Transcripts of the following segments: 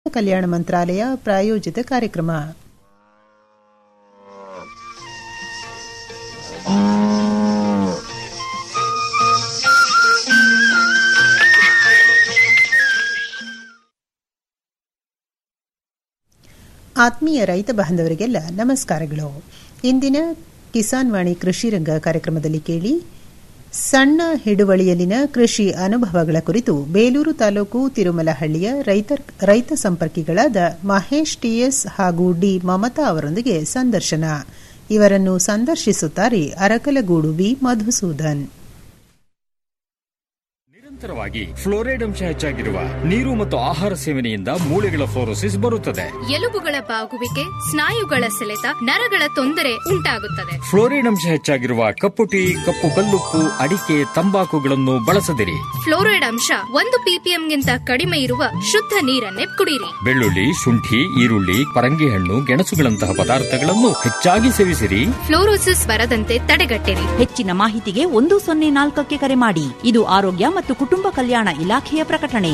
ಕಲ್ಯಾಣ ಮಂತ್ರಾಲಯ ಪ್ರಾಯೋಜಿತ ಕಾರ್ಯಕ್ರಮ ಆತ್ಮೀಯ ರೈತ ಬಾಂಧವರಿಗೆಲ್ಲ ನಮಸ್ಕಾರಗಳು ಇಂದಿನ ಕಿಸಾನ್ ವಾಣಿ ಕೃಷಿ ರಂಗ ಕಾರ್ಯಕ್ರಮದಲ್ಲಿ ಕೇಳಿ ಸಣ್ಣ ಹಿಡುವಳಿಯಲ್ಲಿನ ಕೃಷಿ ಅನುಭವಗಳ ಕುರಿತು ಬೇಲೂರು ತಾಲೂಕು ತಿರುಮಲಹಳ್ಳಿಯ ರೈತ ರೈತ ಸಂಪರ್ಕಿಗಳಾದ ಮಹೇಶ್ ಟಿಎಸ್ ಹಾಗೂ ಡಿ ಮಮತಾ ಅವರೊಂದಿಗೆ ಸಂದರ್ಶನ ಇವರನ್ನು ಸಂದರ್ಶಿಸುತ್ತಾರೆ ಅರಕಲಗೂಡು ವಿ ಮಧುಸೂದನ್ ನಿರಂತರವಾಗಿ ಫ್ಲೋರೈಡ್ ಅಂಶ ಹೆಚ್ಚಾಗಿರುವ ನೀರು ಮತ್ತು ಆಹಾರ ಸೇವನೆಯಿಂದ ಮೂಳೆಗಳ ಫ್ಲೋರೋಸಿಸ್ ಬರುತ್ತದೆ ಎಲುಬುಗಳ ಬಾಗುವಿಕೆ ಸ್ನಾಯುಗಳ ಸೆಳೆತ ನರಗಳ ತೊಂದರೆ ಉಂಟಾಗುತ್ತದೆ ಫ್ಲೋರೈಡ್ ಅಂಶ ಹೆಚ್ಚಾಗಿರುವ ಕಪ್ಪು ಟೀ ಕಪ್ಪು ಕಲ್ಲುಪ್ಪು ಅಡಿಕೆ ತಂಬಾಕುಗಳನ್ನು ಬಳಸದಿರಿ ಫ್ಲೋರೈಡ್ ಅಂಶ ಒಂದು ಪಿಪಿಎಂಗಿಂತ ಕಡಿಮೆ ಇರುವ ಶುದ್ಧ ನೀರನ್ನೇ ಕುಡಿಯಿರಿ ಬೆಳ್ಳುಳ್ಳಿ ಶುಂಠಿ ಈರುಳ್ಳಿ ಪರಂಗಿ ಹಣ್ಣು ಗೆಣಸುಗಳಂತಹ ಪದಾರ್ಥಗಳನ್ನು ಹೆಚ್ಚಾಗಿ ಸೇವಿಸಿರಿ ಫ್ಲೋರೋಸಿಸ್ ಬರದಂತೆ ತಡೆಗಟ್ಟಿರಿ ಹೆಚ್ಚಿನ ಮಾಹಿತಿಗೆ ಒಂದು ಸೊನ್ನೆ ನಾಲ್ಕಕ್ಕೆ ಕರೆ ಮಾಡಿ ಇದು ಆರೋಗ್ಯ ಮತ್ತು ಕುಟುಂಬ ಕಲ್ಯಾಣ ಇಲಾಖೆಯ ಪ್ರಕಟಣೆ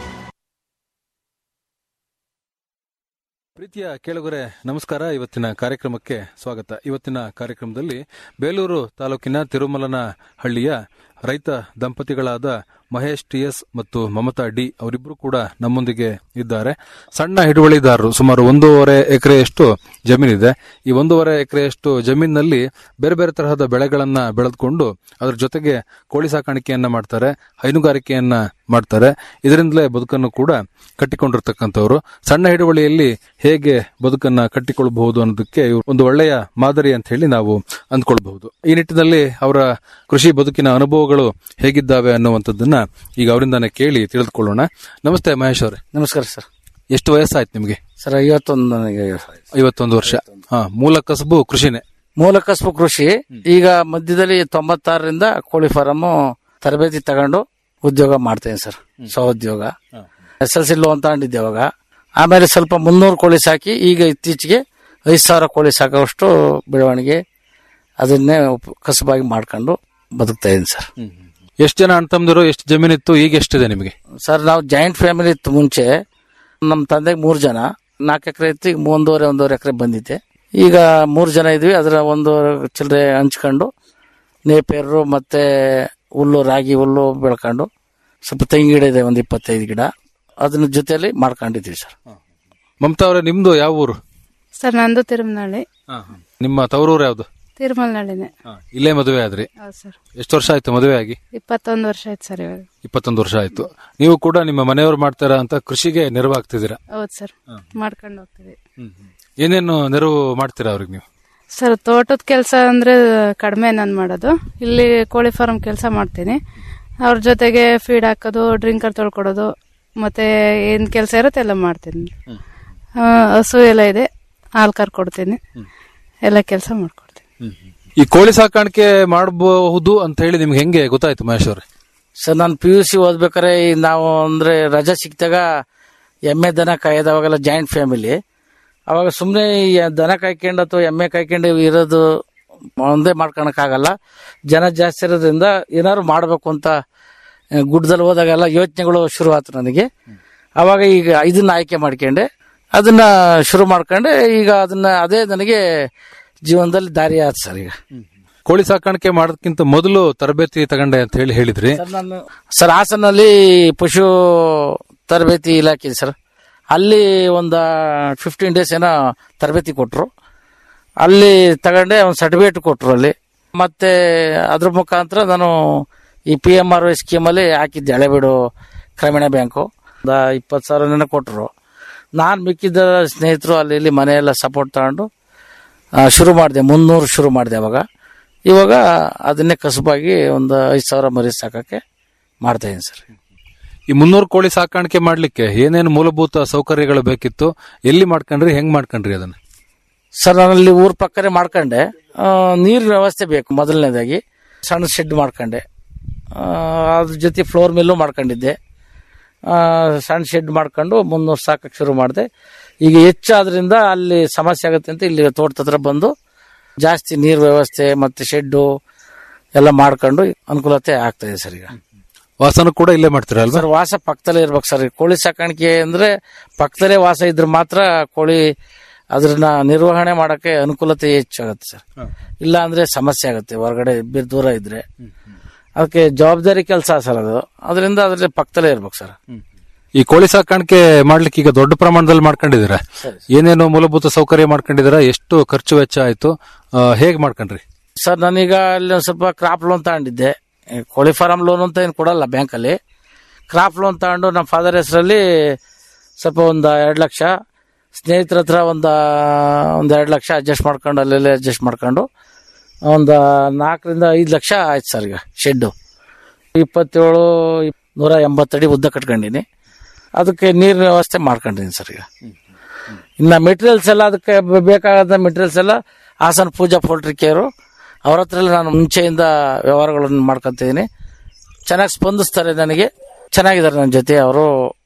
ಪ್ರೀತಿಯ ಕೇಳುಗರೆ ನಮಸ್ಕಾರ ಇವತ್ತಿನ ಕಾರ್ಯಕ್ರಮಕ್ಕೆ ಸ್ವಾಗತ ಇವತ್ತಿನ ಕಾರ್ಯಕ್ರಮದಲ್ಲಿ ಬೇಲೂರು ತಾಲೂಕಿನ ತಿರುಮಲನ ಹಳ್ಳಿಯ ರೈತ ದಂಪತಿಗಳಾದ ಮಹೇಶ್ ಟಿಎಸ್ ಮತ್ತು ಮಮತಾ ಡಿ ಅವರಿಬ್ಬರು ಕೂಡ ನಮ್ಮೊಂದಿಗೆ ಇದ್ದಾರೆ ಸಣ್ಣ ಹಿಡುವಳಿದಾರರು ಸುಮಾರು ಒಂದೂವರೆ ಎಕರೆಯಷ್ಟು ಜಮೀನಿದೆ ಈ ಒಂದೂವರೆ ಎಕರೆಯಷ್ಟು ಜಮೀನಿನಲ್ಲಿ ಬೇರೆ ಬೇರೆ ತರಹದ ಬೆಳೆಗಳನ್ನ ಬೆಳೆದುಕೊಂಡು ಅದರ ಜೊತೆಗೆ ಕೋಳಿ ಸಾಕಾಣಿಕೆಯನ್ನ ಮಾಡ್ತಾರೆ ಹೈನುಗಾರಿಕೆಯನ್ನ ಮಾಡ್ತಾರೆ ಇದರಿಂದಲೇ ಬದುಕನ್ನು ಕೂಡ ಕಟ್ಟಿಕೊಂಡಿರ್ತಕ್ಕಂಥವ್ರು ಸಣ್ಣ ಹಿಡುವಳಿಯಲ್ಲಿ ಹೇಗೆ ಬದುಕನ್ನ ಕಟ್ಟಿಕೊಳ್ಳಬಹುದು ಅನ್ನೋದಕ್ಕೆ ಇವ್ರು ಒಂದು ಒಳ್ಳೆಯ ಮಾದರಿ ಅಂತ ಹೇಳಿ ನಾವು ಅಂದ್ಕೊಳ್ಬಹುದು ಈ ನಿಟ್ಟಿನಲ್ಲಿ ಅವರ ಕೃಷಿ ಬದುಕಿನ ಅನುಭವಗಳು ಹೇಗಿದ್ದಾವೆ ಅನ್ನುವಂಥದ್ದನ್ನ ಈಗ ಅವರಿಂದಾನೆ ಕೇಳಿ ತಿಳಿದುಕೊಳ್ಳೋಣ ನಮಸ್ತೆ ಮಹೇಶ್ ಅವರೇ ನಮಸ್ಕಾರ ಸರ್ ಎಷ್ಟು ವಯಸ್ಸಾಯ್ತು ನಿಮಗೆ ಸರ್ ಐವತ್ತೊಂದು ನನಗೆ ಐವತ್ತೊಂದು ವರ್ಷ ಹಾ ಮೂಲ ಕಸಬು ಕೃಷಿನೇ ಮೂಲ ಕಸಬು ಕೃಷಿ ಈಗ ಮಧ್ಯದಲ್ಲಿ ತೊಂಬತ್ತಾರರಿಂದ ಕೋಳಿ ಫಾರಂ ತರಬೇತಿ ತಗೊಂಡು ಉದ್ಯೋಗ ಮಾಡ್ತೇನೆ ಸರ್ ಸ್ವಉದ್ಯೋಗ ಎಸ್ ಎಲ್ ಸಿ ಲೋನ್ ತಗೊಂಡಿದ್ದೆ ಅವಾಗ ಆಮೇಲೆ ಸ್ವಲ್ಪ ಮುನ್ನೂರು ಕೋಳಿ ಸಾಕಿ ಈಗ ಇತ್ತೀಚೆಗೆ ಐದು ಸಾವಿರ ಕೋಳಿ ಸಾಕೋಷ್ಟು ಬೆಳವಣಿಗೆ ಅದನ್ನೇ ಉಪ್- ಕಸಬಾಗಿ ಮಾಡ್ಕೊಂಡು ಬದುಕ್ತಾ ಇದ್ದೀನಿ ಸರ್ ಎಷ್ಟು ಜನ ಅಣ್ಣ ತಮ್ಮದಿರು ಎಷ್ಟು ಜಮೀನಿತ್ತು ಈಗ ಎಷ್ಟಿದೆ ನಿಮಗೆ ಸರ್ ನಾವು ಜಾಯಿಂಟ್ ಫ್ಯಾಮಿಲಿ ಇತ್ತು ಮುಂಚೆ ನಮ್ಮ ತಂದೆಗೆ ಮೂರು ಜನ ನಾಲ್ಕು ಎಕರೆ ಇತ್ತು ಈಗ ಒಂದೂವರೆ ಒಂದೂವರೆ ಎಕರೆ ಬಂದಿದೆ ಈಗ ಮೂರು ಜನ ಇದ್ವಿ ಅದರ ಒಂದು ಚಿಲ್ಲರೆ ಹಂಚ್ಕೊಂಡು ನೇಪೇರು ಮತ್ತೆ ಹುಲ್ಲು ರಾಗಿ ಹುಲ್ಲು ಬೆಳ್ಕೊಂಡು ಸ್ವಲ್ಪ ತೆಂಗಿನ ಗಿಡ ಇದೆ ಒಂದು ಇಪ್ಪತ್ತೈದು ಗಿಡ ಅದನ್ನ ಜೊತೆಯಲ್ಲಿ ಮಾಡ್ಕೊಂಡಿದ್ವಿ ಸರ್ ಮಮತಾ ಅವರೇ ನಿಮ್ದು ಯಾವ ಊರು ಸರ್ ನಂದು ತಿರುಮನಹಳ್ಳಿ ನಿಮ್ಮ ತವರೂರು ಯಾವ್ದು ತಿರುಮಲನಹಳ್ಳಿನೇ ಇಲ್ಲೇ ಮದುವೆ ಆದ್ರಿ ಹೌದು ಸರ್ ಎಷ್ಟು ವರ್ಷ ಆಯ್ತು ಮದುವೆ ಆಗಿ ಇಪ್ಪತ್ತೊಂದು ವರ್ಷ ಆಯ್ತು ಸರ್ ಇವಾಗ ಇಪ್ಪತ್ತೊಂದು ವರ್ಷ ಆಯ್ತು ನೀವು ಕೂಡ ನಿಮ್ಮ ಮನೆಯವರು ಮಾಡ್ತಾರ ಅಂತ ಕೃಷಿಗೆ ನೆರವಾಗ್ತಿದ್ದೀರಾ ಹೌದು ಸರ್ ಮಾಡ್ಕೊಂಡು ಹೋಗ್ತೀವಿ ಏನೇನು ನೆರವು ಮಾಡ್ತೀರಾ ಅವ್ರಿಗೆ ನೀವು ಸರ್ ತೋಟದ ಕೆಲಸ ಅಂದ್ರೆ ಕಡಿಮೆ ನಾನು ಮಾಡೋದು ಇಲ್ಲಿ ಕೋಳಿ ಫಾರ್ಮ್ ಕೆಲಸ ಮಾಡ್ತೀನಿ ಅವ್ರ ಜೊತೆಗೆ ಫೀಡ್ ಹಾಕೋದು ಡ್ರಿಂಕರ್ ತೊಳ್ಕೊಡೋದು ಮತ್ತೆ ಏನ್ ಕೆಲಸ ಇರುತ್ತೆ ಎಲ್ಲ ಮಾಡ್ತೀನಿ ಆ, ಹಸು ಎಲ್ಲ ಇದೆ ಹಾಲು ಕರ್ಕೊಡ್ತೀನಿ ಎಲ್ಲ ಕೆಲಸ ಮಾಡ್ಕೊಡ್ತೀನಿ ಈ ಕೋಳಿ ಸಾಕಾಣಿಕೆ ಮಾಡಬಹುದು ಅಂತ ಹೇಳಿ ನಿಮ್ಗೆ ಹೆಂಗೆ ಗೊತ್ತಾಯ್ತು ಮಹೇಶ್ ಅವ್ರೆ ಸರ್ ನಾನು ಪಿ ಯು ಸಿ ಓದ್ಬೇಕಾರೆ ಈ ನಾವು ಅಂದ್ರೆ ರಜಾ ಸಿಕ್ತಾಗ ಎಮ್ಮೆ ದನ ಕಾಯ್ದವಾಗೆಲ್ಲ ಜಾಯಿಂಟ್ ಫ್ಯಾಮಿಲಿ ಅವಾಗ ಸುಮ್ಮನೆ ದನ ಕಾಯ್ಕೊಂಡು ಅಥವಾ ಎಮ್ಮೆ ಕಾಯ್ಕೊಂಡು ಇರೋದು ಒಂದೇ ಮಾಡ್ಕೊಳಕ್ಕಾಗಲ್ಲ ಜನ ಜಾಸ್ತಿ ಇರೋದ್ರಿಂದ ಏನಾದ್ರು ಮಾಡಬೇಕು ಅಂತ ಆ, ಗುಡ್ಡದಲ್ಲಿ ಹೋದಾಗೆಲ್ಲ ಯೋಚನೆಗಳು ಶುರು ಆಯ್ತು ನನಗೆ ಅವಾಗ ಈಗ ಇದನ್ನ ಆಯ್ಕೆ ಮಾಡ್ಕೊಂಡೆ ಅದನ್ನ ಶುರು ಮಾಡ್ಕೊಂಡೆ ಈಗ ಅದನ್ನ ಅದೇ ನನಗೆ ಜೀವನದಲ್ಲಿ ದಾರಿ ಆಯ್ತು ಸರ್ ಈಗ ಕೋಳಿ ಸಾಕಾಣಿಕೆ ಮಾಡೋದಕ್ಕಿಂತ ಮೊದಲು ತರಬೇತಿ ತಗೊಂಡೆ ಅಂತ ಹೇಳಿ ಹೇಳಿದ್ರಿ ಸರ್ ನಾನು ಸರ್ ಹಾಸನಲ್ಲಿ ಪಶು ತರಬೇತಿ ಇಲಾಖೆ ಇದೆ ಸರ್ ಅಲ್ಲಿ ಒಂದು ಫಿಫ್ಟೀನ್ ಡೇಸ್ ಏನೋ ತರಬೇತಿ ಕೊಟ್ಟರು ಅಲ್ಲಿ ತಗೊಂಡೆ ಒಂದು ಸರ್ಟಿಫಿಕೇಟ್ ಕೊಟ್ಟರು ಅಲ್ಲಿ ಮತ್ತೆ ಅದ್ರ ಮುಖಾಂತರ ನಾನು ಈ ಪಿ ಎಮ್ ಆರ್ ವೈ ಸ್ಕೀಮಲ್ಲಿ ಹಾಕಿದ್ದೆ ಹಳೆಬೀಡು ಗ್ರಾಮೀಣ ಬ್ಯಾಂಕು ಒಂದು ಇಪ್ಪತ್ತು ಸಾವಿರನೇ ಕೊಟ್ಟರು ನಾನು ಮಿಕ್ಕಿದ್ದ ಸ್ನೇಹಿತರು ಅಲ್ಲಿ ಇಲ್ಲಿ ಮನೆಯೆಲ್ಲ ಸಪೋರ್ಟ್ ತಗೊಂಡು ಆ, ಶುರು ಮಾಡಿದೆ ಮುನ್ನೂರು ಶುರು ಮಾಡಿದೆ ಅವಾಗ ಇವಾಗ ಅದನ್ನೇ ಕಸುಬಾಗಿ ಒಂದು ಐದು ಸಾವಿರ ಮರಿ ಸಾಕಕ್ಕೆ ಮಾಡ್ತಾ ಇದ್ದೀನಿ ಸರ್ ಈ ಮುನ್ನೂರು ಕೋಳಿ ಸಾಕಾಣಿಕೆ ಮಾಡ್ಲಿಕ್ಕೆ ಏನೇನು ಮೂಲಭೂತ ಸೌಕರ್ಯಗಳು ಬೇಕಿತ್ತು ಎಲ್ಲಿ ಮಾಡ್ಕೊಂಡ್ರಿ ಹೆಂಗ್ ಮಾಡ್ಕೊಂಡ್ರಿ ಅದನ್ನ ಸರ್ ನಾನಲ್ಲಿ ಊರ್ ಪಕ್ಕನೇ ಮಾಡ್ಕೊಂಡೆ ಆ, ನೀರಿನ ವ್ಯವಸ್ಥೆ ಬೇಕು ಮೊದಲನೇದಾಗಿ ಸಣ್ಣ ಶೆಡ್ ಮಾಡ್ಕೊಂಡೆ ಆ, ಅದ್ರ ಜೊತೆ ಫ್ಲೋರ್ ಮಿಲ್ಲು ಮಾಡ್ಕೊಂಡಿದ್ದೆ ಆ, ಸಣ್ಣ ಶೆಡ್ ಮಾಡ್ಕೊಂಡು ಮುನ್ನೂರು ಸಾಕಕ್ಕೆ ಶುರು ಮಾಡಿದೆ ಈಗ ಹೆಚ್ಚಾದ್ರಿಂದ ಅಲ್ಲಿ ಸಮಸ್ಯೆ ಆಗುತ್ತೆ ಅಂತ ಇಲ್ಲಿ ತೋಟದ ಹತ್ರ ಬಂದು ಜಾಸ್ತಿ ನೀರು ವ್ಯವಸ್ಥೆ ಮತ್ತೆ ಶೆಡ್ಡು ಎಲ್ಲ ಮಾಡ್ಕೊಂಡು ಅನುಕೂಲತೆ ಆಗ್ತಾ ಇದೆ ಸರ್ ಈಗ ವಾಸನ ಕೂಡ ಇಲ್ಲೇ ಮಾಡ್ತೀರಾ ಅಲ್ವಾ ಸರ್ ವಾಸ ಪಕ್ಕದಲ್ಲೇ ಇರ್ಬೇಕು ಸರ್ ಈ ಕೋಳಿ ಸಾಕಾಣಿಕೆ ಅಂದ್ರೆ ಪಕ್ಕದಲ್ಲೇ ವಾಸ ಇದ್ರೆ ಮಾತ್ರ ಕೋಳಿ ಅದ್ರನ್ನ ನಿರ್ವಹಣೆ ಮಾಡಕ್ಕೆ ಅನುಕೂಲತೆ ಹೆಚ್ಚಾಗುತ್ತೆ ಸರ್ ಇಲ್ಲ ಅಂದ್ರೆ ಸಮಸ್ಯೆ ಆಗುತ್ತೆ ಹೊರಗಡೆ ಬಿ- ದೂರ ಇದ್ರೆ ಅದಕ್ಕೆ ಜವಾಬ್ದಾರಿ ಕೆಲಸ ಸರ್ ಅದು ಅದರಿಂದ ಅದ್ರ ಪಕ್ಕದಲ್ಲೇ ಇರ್ಬೇಕು ಸರ್ ಈ ಕೋಳಿ ಸಾಕಾಣಿಕೆ ಮಾಡ್ಲಿಕ್ಕೆ ಈಗ ದೊಡ್ಡ ಪ್ರಮಾಣದಲ್ಲಿ ಮಾಡ್ಕೊಂಡಿದ್ದೀರಾ ಏನೇನು ಮೂಲಭೂತ ಸೌಕರ್ಯ ಮಾಡ್ಕೊಂಡಿದ್ದೀರಾ ಎಷ್ಟು ಖರ್ಚು ವೆಚ್ಚ ಆಯ್ತು ಆ, ಹೇಗ್ ಮಾಡ್ಕೊಂಡ್ರಿ ಸರ್ ನಾನೀಗ ಅಲ್ಲಿ ಒಂದ್ ಸ್ವಲ್ಪ ಕ್ರಾಪ್ ಲೋನ್ ತಗೊಂಡಿದ್ದೆ ಈ ಕೋಳಿ ಫಾರಂ ಲೋನ್ ಅಂತ ಏನು ಕೊಡಲ್ಲ ಬ್ಯಾಂಕಲ್ಲಿ ಕ್ರಾಪ್ ಲೋನ್ ತಗೊಂಡು ನಮ್ಮ ಫಾದರ್ ಹೆಸರಲ್ಲಿ ಸ್ವಲ್ಪ ಒಂದು ಎರಡು ಲಕ್ಷ ಸ್ನೇಹಿತರ ಹತ್ರ ಒಂದು ಒಂದು ಎರಡು ಲಕ್ಷ ಅಡ್ಜಸ್ಟ್ ಮಾಡ್ಕೊಂಡು ಅಲ್ಲೆಲ್ಲ ಅಡ್ಜಸ್ಟ್ ಮಾಡ್ಕೊಂಡು ಒಂದು ನಾಲ್ಕರಿಂದ ಐದು ಲಕ್ಷ ಆಯ್ತು ಸರ್ ಈಗ ಶೆಡ್ಡು ಇಪ್ಪತ್ತೇಳು ನೂರ ಎಂಬತ್ತಡಿ ಉದ್ದ ಕಟ್ಕೊಂಡಿನಿ ಅದಕ್ಕೆ ನೀರಿನ ವ್ಯವಸ್ಥೆ ಮಾಡ್ಕೊಂಡಿನಿ ಸರ್ ಈಗ ಇನ್ನು ಮೆಟೀರಿಯಲ್ಸ್ ಎಲ್ಲ ಅದಕ್ಕೆ ಬ- ಬೇಕಾದ ಮೆಟೀರಿಯಲ್ಸ್ ಎಲ್ಲ ಹಾಸನ ಪೂಜಾ ಪೋಲ್ಟ್ರಿ ಕೇರು ಅವ್ರ ಹತ್ರ ಎಲ್ಲ ನಾನು ಮುಂಚೆಯಿಂದ ವ್ಯವಹಾರಗಳನ್ನು ಮಾಡ್ಕೊತಿದ್ದೀನಿ ಚೆನ್ನಾಗಿ ಸ್ಪಂದಿಸ್ತಾರೆ ನನಗೆ ಚೆನ್ನಾಗಿದ್ದಾರೆ ನನ್ನ ಜೊತೆ ಅವರು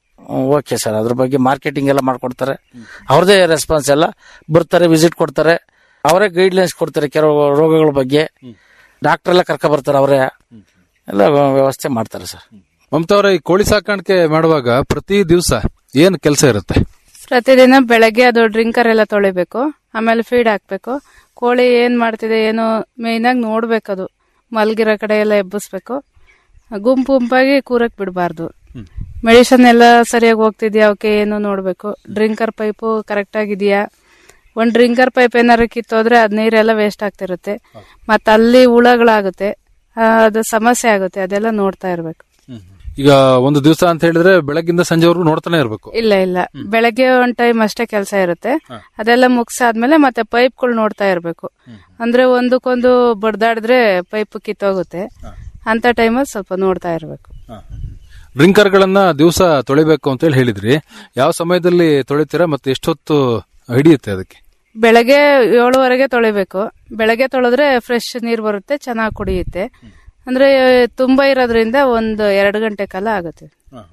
ಓಕೆ ಸರ್ ಅದ್ರ ಬಗ್ಗೆ ಮಾರ್ಕೆಟಿಂಗ್ ಎಲ್ಲ ಮಾಡ್ಕೊಡ್ತಾರೆ ಅವ್ರದೇ ರೆಸ್ಪಾನ್ಸ್ ಎಲ್ಲ ಬರ್ತಾರೆ ವಿಸಿಟ್ ಕೊಡ್ತಾರೆ ಅವರೇ ಗೈಡ್ಲೈನ್ಸ್ ಕೊಡ್ತಾರೆ ಕೆಲವು ರೋಗಗಳ ಬಗ್ಗೆ ಡಾಕ್ಟರ್ ಎಲ್ಲ ಕರ್ಕೊ ಬರ್ತಾರೆ ಅವರೇ ಎಲ್ಲ ವ್ಯವಸ್ಥೆ ಮಾಡ್ತಾರೆ ಸರ್ ಮಮತಾ ಅವರ ಈ ಕೋಳಿ ಸಾಕಾಣಿಕೆ ಮಾಡುವಾಗ ಪ್ರತಿ ದಿವಸ ಏನ್ ಕೆಲಸ ಇರುತ್ತೆ ಪ್ರತಿದಿನ ಬೆಳಗ್ಗೆ ಅದು ಡ್ರಿಂಕರ್ ಎಲ್ಲ ತೊಳಿಬೇಕು ಆಮೇಲೆ ಫೀಡ್ ಹಾಕ್ಬೇಕು ಕೋಳಿ ಏನ್ ಮಾಡ್ತಿದೆ ಏನು ಮೇಯ್ನ್ ಆಗಿ ನೋಡ್ಬೇಕದು ಮಲ್ಗಿರೋ ಕಡೆ ಎಲ್ಲ ಎಬ್ಬಿಸ್ಬೇಕು ಗುಂಪು ಗುಂಪಾಗಿ ಕೂರಕ್ ಬಿಡಬಾರ್ದು ಮೆಡಿಸನ್ ಎಲ್ಲ ಸರಿಯಾಗಿ ಹೋಗ್ತಿದ್ಯಾ ಅವಕ್ಕೆ ಏನು ನೋಡ್ಬೇಕು ಡ್ರಿಂಕರ್ ಪೈಪು ಕರೆಕ್ಟ್ ಆಗಿದೆಯಾ ಒಂದ್ ಡ್ರಿಂಕರ್ ಪೈಪ್ ಏನಾರು ಕಿತ್ತೋದ್ರೆ ಅದ್ ನೀರೆಲ್ಲ ವೇಸ್ಟ್ ಆಗ್ತಿರುತ್ತೆ ಮತ್ತ ಅಲ್ಲಿ ಹುಳಗಳಾಗುತ್ತೆ ಆ, ಅದು ಸಮಸ್ಯೆ ಆಗುತ್ತೆ ಅದೆಲ್ಲ ನೋಡ್ತಾ ಇರ್ಬೇಕು ಈಗ ಒಂದು ದಿವಸ ಅಂತ ಹೇಳಿದ್ರೆ ಬೆಳಗ್ಗಿಂದ ಸಂಜೆವರೆಗೂ ನೋಡ್ತಾನೆ ಇರ್ಬೇಕು ಇಲ್ಲ ಇಲ್ಲ ಬೆಳಗ್ಗೆ ಒಂದ್ ಟೈಮ್ ಅಷ್ಟೇ ಕೆಲಸ ಇರುತ್ತೆ ಅದೆಲ್ಲ ಮುಗಿಸಾದ್ಮೇಲೆ ಮತ್ತೆ ಪೈಪ್ಗಳು ನೋಡ್ತಾ ಇರ್ಬೇಕು ಅಂದ್ರೆ ಒಂದಕ್ಕೊಂದು ಬಡ್ದಾಡಿದ್ರೆ ಪೈಪ್ ಕಿತ್ತೋಗುತ್ತೆ ಅಂತ ಟೈಮಲ್ಲಿ ಸ್ವಲ್ಪ ನೋಡ್ತಾ ಇರ್ಬೇಕು ಡ್ರಿಂಕರ್ ಗಳನ್ನ ದಿವಸ ತೊಳಿಬೇಕು ಅಂತ ಹೇಳಿ ಹೇಳಿದ್ರಿ ಯಾವ ಸಮಯದಲ್ಲಿ ತೊಳಿತೀರಾ ಮತ್ತೆ ಎಷ್ಟೊತ್ತು ಹಿಡಿಯುತ್ತೆ ಅದಕ್ಕೆ ಬೆಳಗ್ಗೆ ಏಳುವರೆಗೆ ತೊಳಿಬೇಕು ಬೆಳಗ್ಗೆ ತೊಳೆದ್ರೆ ಫ್ರೆಶ್ ನೀರ್ ಬರುತ್ತೆ ಚೆನ್ನಾಗಿ ಕುಡಿಯುತ್ತೆ ಅಂದ್ರೆ ತುಂಬಾ ಇರೋದ್ರಿಂದ ಒಂದು ಎರಡು ಗಂಟೆ ಕಾಲ ಆಗುತ್ತೆ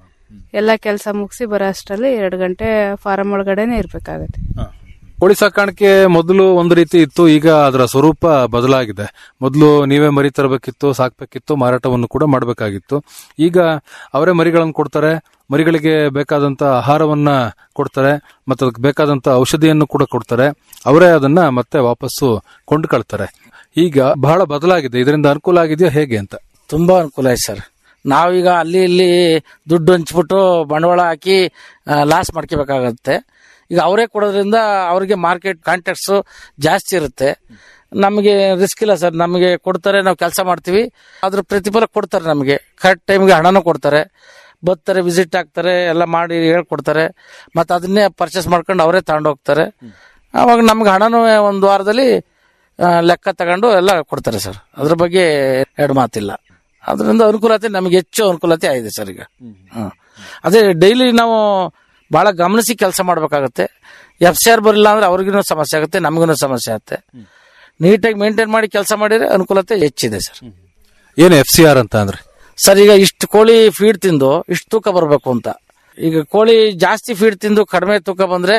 ಎಲ್ಲ ಕೆಲಸ ಮುಗಿಸಿ ಬರೋ ಅಷ್ಟರಲ್ಲಿ ಎರಡು ಗಂಟೆ ಫಾರಂ ಒಳಗಡೆನೆ ಇರ್ಬೇಕಾಗತ್ತೆ ಕೋಳಿ ಸಾಕಾಣಿಕೆ ಮೊದಲು ಒಂದು ರೀತಿ ಇತ್ತು ಈಗ ಅದರ ಸ್ವರೂಪ ಬದಲಾಗಿದೆ ಮೊದಲು ನೀವೇ ಮರಿ ತರಬೇಕಿತ್ತು ಸಾಕ್ಬೇಕಿತ್ತು ಮಾರಾಟವನ್ನು ಕೂಡ ಮಾಡಬೇಕಾಗಿತ್ತು ಈಗ ಅವರೇ ಮರಿಗಳನ್ನು ಕೊಡ್ತಾರೆ ಮರಿಗಳಿಗೆ ಬೇಕಾದಂತ ಆಹಾರವನ್ನ ಕೊಡ್ತಾರೆ ಮತ್ತು ಅದಕ್ಕೆ ಬೇಕಾದಂತ ಔಷಧಿಯನ್ನು ಕೂಡ ಕೊಡ್ತಾರೆ ಅವರೇ ಅದನ್ನ ಮತ್ತೆ ವಾಪಸ್ಸು ಕೊಂಡ್ಕೊಳ್ತಾರೆ ಈಗ ಬಹಳ ಬದಲಾಗಿದೆ ಇದರಿಂದ ಅನುಕೂಲ ಆಗಿದೆಯಾ ಹೇಗೆ ಅಂತ ತುಂಬಾ ಅನುಕೂಲ ಆಯ್ತು ಸರ್ ನಾವೀಗ ಅಲ್ಲಿ ಇಲ್ಲಿ ದುಡ್ಡು ಹಂಚ್ಬಿಟ್ಟು ಬಂಡವಾಳ ಹಾಕಿ ಲಾಸ್ ಮಾಡ್ಕೋಬೇಕಾಗತ್ತೆ ಈಗ ಅವರೇ ಕೊಡೋದ್ರಿಂದ ಅವ್ರಿಗೆ ಮಾರ್ಕೆಟ್ ಕಾಂಟ್ಯಾಕ್ಟ್ಸ್ ಜಾಸ್ತಿ ಇರುತ್ತೆ ನಮಗೆ ರಿಸ್ಕ್ ಇಲ್ಲ ಸರ್ ನಮಗೆ ಕೊಡ್ತಾರೆ ನಾವು ಕೆಲಸ ಮಾಡ್ತೀವಿ ಅದ್ರ ಪ್ರತಿಫಲ ಕೊಡ್ತಾರೆ ನಮಗೆ ಕರೆಕ್ಟ್ ಟೈಮ್ಗೆ ಹಣನೂ ಕೊಡ್ತಾರೆ ಬರ್ತಾರೆ ವಿಸಿಟ್ ಆಗ್ತಾರೆ ಎಲ್ಲ ಮಾಡಿ ಹೇಳ್ಕೊಡ್ತಾರೆ ಮತ್ತೆ ಅದನ್ನೇ ಪರ್ಚೇಸ್ ಮಾಡ್ಕೊಂಡು ಅವರೇ ತಗೊಂಡೋಗ್ತಾರೆ ಅವಾಗ ನಮ್ಗೆ ಹಣನೂ ಒಂದು ವಾರದಲ್ಲಿ ಆ, ಲೆಕ್ಕ ತಗೊಂಡು ಎಲ್ಲ ಕೊಡ್ತಾರೆ ಸರ್ ಅದ್ರ ಬಗ್ಗೆ ಎರಡು ಮಾತಿಲ್ಲ ಅದರಿಂದ ಅನುಕೂಲತೆ ನಮಗೆ ಹೆಚ್ಚು ಅನುಕೂಲತೆ ಆಗಿದೆ ಸರ್ ಈಗ ಹ್ಮ್. ಅದೇ ಡೈಲಿ ನಾವು ಬಹಳ ಗಮನಿಸಿ ಕೆಲಸ ಮಾಡ್ಬೇಕಾಗತ್ತೆ ಎಫ್ ಸಿ ಆರ್ ಬರಲಿಲ್ಲ ಅಂದ್ರೆ ಅವ್ರಿಗೂ ಸಮಸ್ಯೆ ಆಗುತ್ತೆ ನಮಗೂ ಸಮಸ್ಯೆ ಆಗುತ್ತೆ ನೀಟಾಗಿ ಮೇಂಟೈನ್ ಮಾಡಿ ಕೆಲಸ ಮಾಡಿದ್ರೆ ಅನುಕೂಲತೆ ಹೆಚ್ಚಿದೆ ಸರ್ ಏನು ಎಫ್ ಸಿ ಆರ್ ಅಂತ ಅಂದ್ರೆ ಸರ್ ಈಗ ಇಷ್ಟು ಕೋಳಿ ಫೀಡ್ ತಿಂದು ಇಷ್ಟು ತೂಕ ಬರಬೇಕು ಅಂತ ಈಗ ಕೋಳಿ ಜಾಸ್ತಿ ಫೀಡ್ ತಿಂದು ಕಡಿಮೆ ತೂಕ ಬಂದ್ರೆ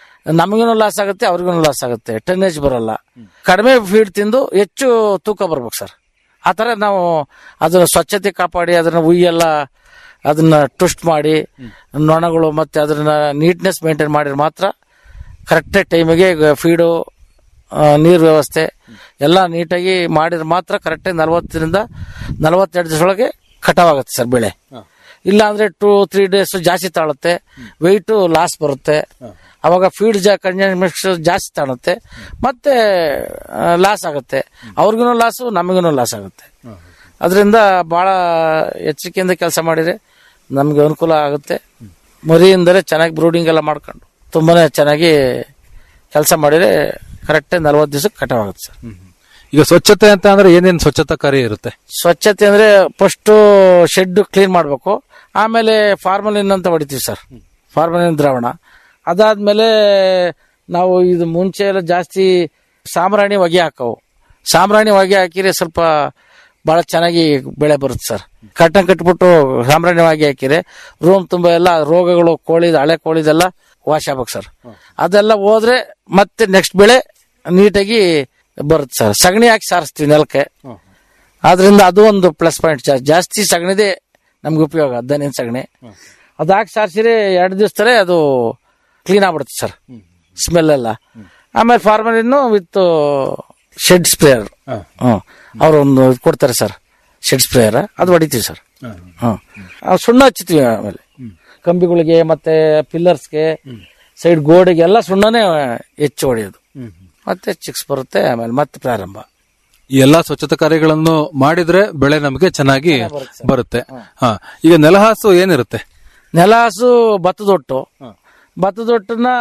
ನಮಗೂ ಲಾಸ್ ಆಗುತ್ತೆ ಅವ್ರಿಗೂ ಲಾಸ್ ಆಗುತ್ತೆ ಟನ್ನೇಜ್ ಬರಲ್ಲ ಕಡಿಮೆ ಫೀಡ್ ತಿಂದು ಹೆಚ್ಚು ತೂಕ ಬರ್ಬೇಕು ಸರ್ ಆ ಥರ ನಾವು ಅದನ್ನ ಸ್ವಚ್ಛತೆ ಕಾಪಾಡಿ ಅದನ್ನ ಉಯ್ಯೆಲ್ಲ ಅದನ್ನ ಟ್ವಿಸ್ಟ್ ಮಾಡಿ ನೊಣಗಳು ಮತ್ತೆ ಅದನ್ನ ನೀಟ್ನೆಸ್ ಮೇಂಟೈನ್ ಮಾಡಿದ್ರೆ ಮಾತ್ರ ಕರೆಕ್ಟ್ ಟೈಮಿಗೆ ಫೀಡು ನೀರು ವ್ಯವಸ್ಥೆ ಎಲ್ಲ ನೀಟಾಗಿ ಮಾಡಿದ್ರೆ ಮಾತ್ರ ಕರೆಕ್ಟಾಗಿ ನಲವತ್ತರಿಂದ ನಲವತ್ತೆರಡು ದಿವಸದೊಳಗೆ ಕಟಾವಾಗುತ್ತೆ ಸರ್ ಬೆಳೆ ಇಲ್ಲ ಅಂದ್ರೆ ಟೂ ತ್ರೀ ಡೇಸ್ ಜಾಸ್ತಿ ತಾಳುತ್ತೆ ವೆಯ್ಟು ಲಾಸ್ ಬರುತ್ತೆ ಅವಾಗ ಫೀಡ್ ಜಾ ಕನ್ಸಂಪ್ಷನ್ ಜಾಸ್ತಿ ತಾಣುತ್ತೆ ಮತ್ತೆ ಲಾಸ್ ಆಗುತ್ತೆ ಅವ್ರಿಗೂ ಲಾಸು ನಮಗೂ ಲಾಸ್ ಆಗುತ್ತೆ ಅದರಿಂದ ಬಹಳ ಎಚ್ಚರಿಕೆಯಿಂದ ಕೆಲಸ ಮಾಡಿದ್ರೆ ನಮಗೆ ಅನುಕೂಲ ಆಗುತ್ತೆ ಮರಿಯಿಂದಲೇ ಚೆನ್ನಾಗಿ ಬ್ರೂಡಿಂಗ್ ಎಲ್ಲ ಮಾಡ್ಕೊಂಡು ತುಂಬಾನೇ ಚೆನ್ನಾಗಿ ಕೆಲಸ ಮಾಡಿದ್ರೆ ಕರೆಕ್ಟಾಗಿ ನಲ್ವತ್ತು ದಿವಸಕ್ಕೆ ಕಟಾವಾಗುತ್ತೆ ಸರ್ ಈಗ ಸ್ವಚ್ಛತೆ ಅಂತ ಅಂದ್ರೆ ಏನೇನು ಸ್ವಚ್ಛತಾ ಕಾರ್ಯ ಇರುತ್ತೆ ಸ್ವಚ್ಛತೆ ಅಂದ್ರೆ ಫಸ್ಟ್ ಶೆಡ್ ಕ್ಲೀನ್ ಮಾಡಬೇಕು ಆಮೇಲೆ ಫಾರ್ಮಲಿನ್ ಅಂತ ಹೊಡಿತೀವಿ ಸರ್ ಫಾರ್ಮಲಿನ್ ದ್ರಾವಣ ಅದಾದ್ಮೇಲೆ ನಾವು ಇದು ಮುಂಚೆ ಎಲ್ಲ ಜಾಸ್ತಿ ಸಾಂಬ್ರಾಣಿ ಹೊಗೆ ಹಾಕವು ಸಾಂಬ್ರಾಣಿ ಹೊಗೆ ಹಾಕಿದ್ರೆ ಸ್ವಲ್ಪ ಬಹಳ ಚೆನ್ನಾಗಿ ಬೆಳೆ ಬರುತ್ತೆ ಸರ್ ಕಟ್ಟಂಗ್ ಕಟ್ಬಿಟ್ಟು ಸಾಂಬ್ರಾಣಿ ಹೊಗೆ ಹಾಕಿದ್ರೆ ರೂಮ್ ತುಂಬಾ ಎಲ್ಲ ರೋಗಗಳು ಕೋಳಿದ ಹಳೆ ಕೋಳಿದೆಲ್ಲ ವಾಶ್ ಆಗ್ಬೇಕು ಸರ್ ಅದೆಲ್ಲ ಹೋದ್ರೆ ಮತ್ತೆ ನೆಕ್ಸ್ಟ್ ಬೆಳೆ ನೀಟಾಗಿ ಬರುತ್ತೆ ಸರ್ ಸಗಣಿ ಹಾಕಿ ಸಾರಿಸ್ತೀವಿ ನೆಲಕ್ಕೆ ಆದ್ರಿಂದ ಅದು ಒಂದು ಪ್ಲಸ್ ಪಾಯಿಂಟ್ ಜಾಸ್ತಿ ಸಗಣಿದೆ ನಮ್ಗೆ ಉಪಯೋಗ ದನಿನ ಸಗಣಿ ಅದು ಹಾಕಿ ಸಾರಿಸಿರಿ ಎರಡು ದಿವಸದಲ್ಲೇ ಅದು ಕ್ಲೀನ್ ಆಗ್ಬಿಡುತ್ತೆ ಸರ್ ಸ್ಮೆಲ್ ಎಲ್ಲ ಆಮೇಲೆ ಫಾರ್ಮಲಿನ್ನು ವಿತ್ ಶೆಡ್ ಸ್ಪ್ರೇಯರ್ ಹ್ಞೂ ಅವ್ರು ಒಂದು ಇದ್ ಕೊಡ್ತಾರೆ ಸರ್ ಶೆಡ್ ಸ್ಪ್ರೇಯರ್ ಅದು ಹೊಡಿತೀವಿ ಸರ್ ಹ್ಞೂ ಆ ಸುಣ್ಣ ಹಚ್ತೀವಿ ಆಮೇಲೆ ಕಂಬಿಗಳಿಗೆ ಮತ್ತೆ ಪಿಲ್ಲರ್ಸ್ಗೆ ಸೈಡ್ ಗೋಡೆಗೆ ಎಲ್ಲ ಸುಣ್ಣನೇ ಹೆಚ್ಚು ಹೊಡೆಯೋದು ಮತ್ತೆ ಚಿಕ್ಸ್ ಬರುತ್ತೆ ಆಮೇಲೆ ಮತ್ತೆ ಪ್ರಾರಂಭ ಈ ಎಲ್ಲಾ ಸ್ವಚ್ಛತಾ ಕಾರ್ಯಗಳನ್ನು ಮಾಡಿದ್ರೆ ಬೆಳೆ ನಮಗೆ ಚೆನ್ನಾಗಿ ಬರುತ್ತೆ ಹಾ ಈಗ ನೆಲಹಾಸು ಏನಿರುತ್ತೆ ನೆಲಹಾಸು ಭತ್ತದೊಟ್ಟು ಭತ್ತದೊಟ್ಟನ್ನ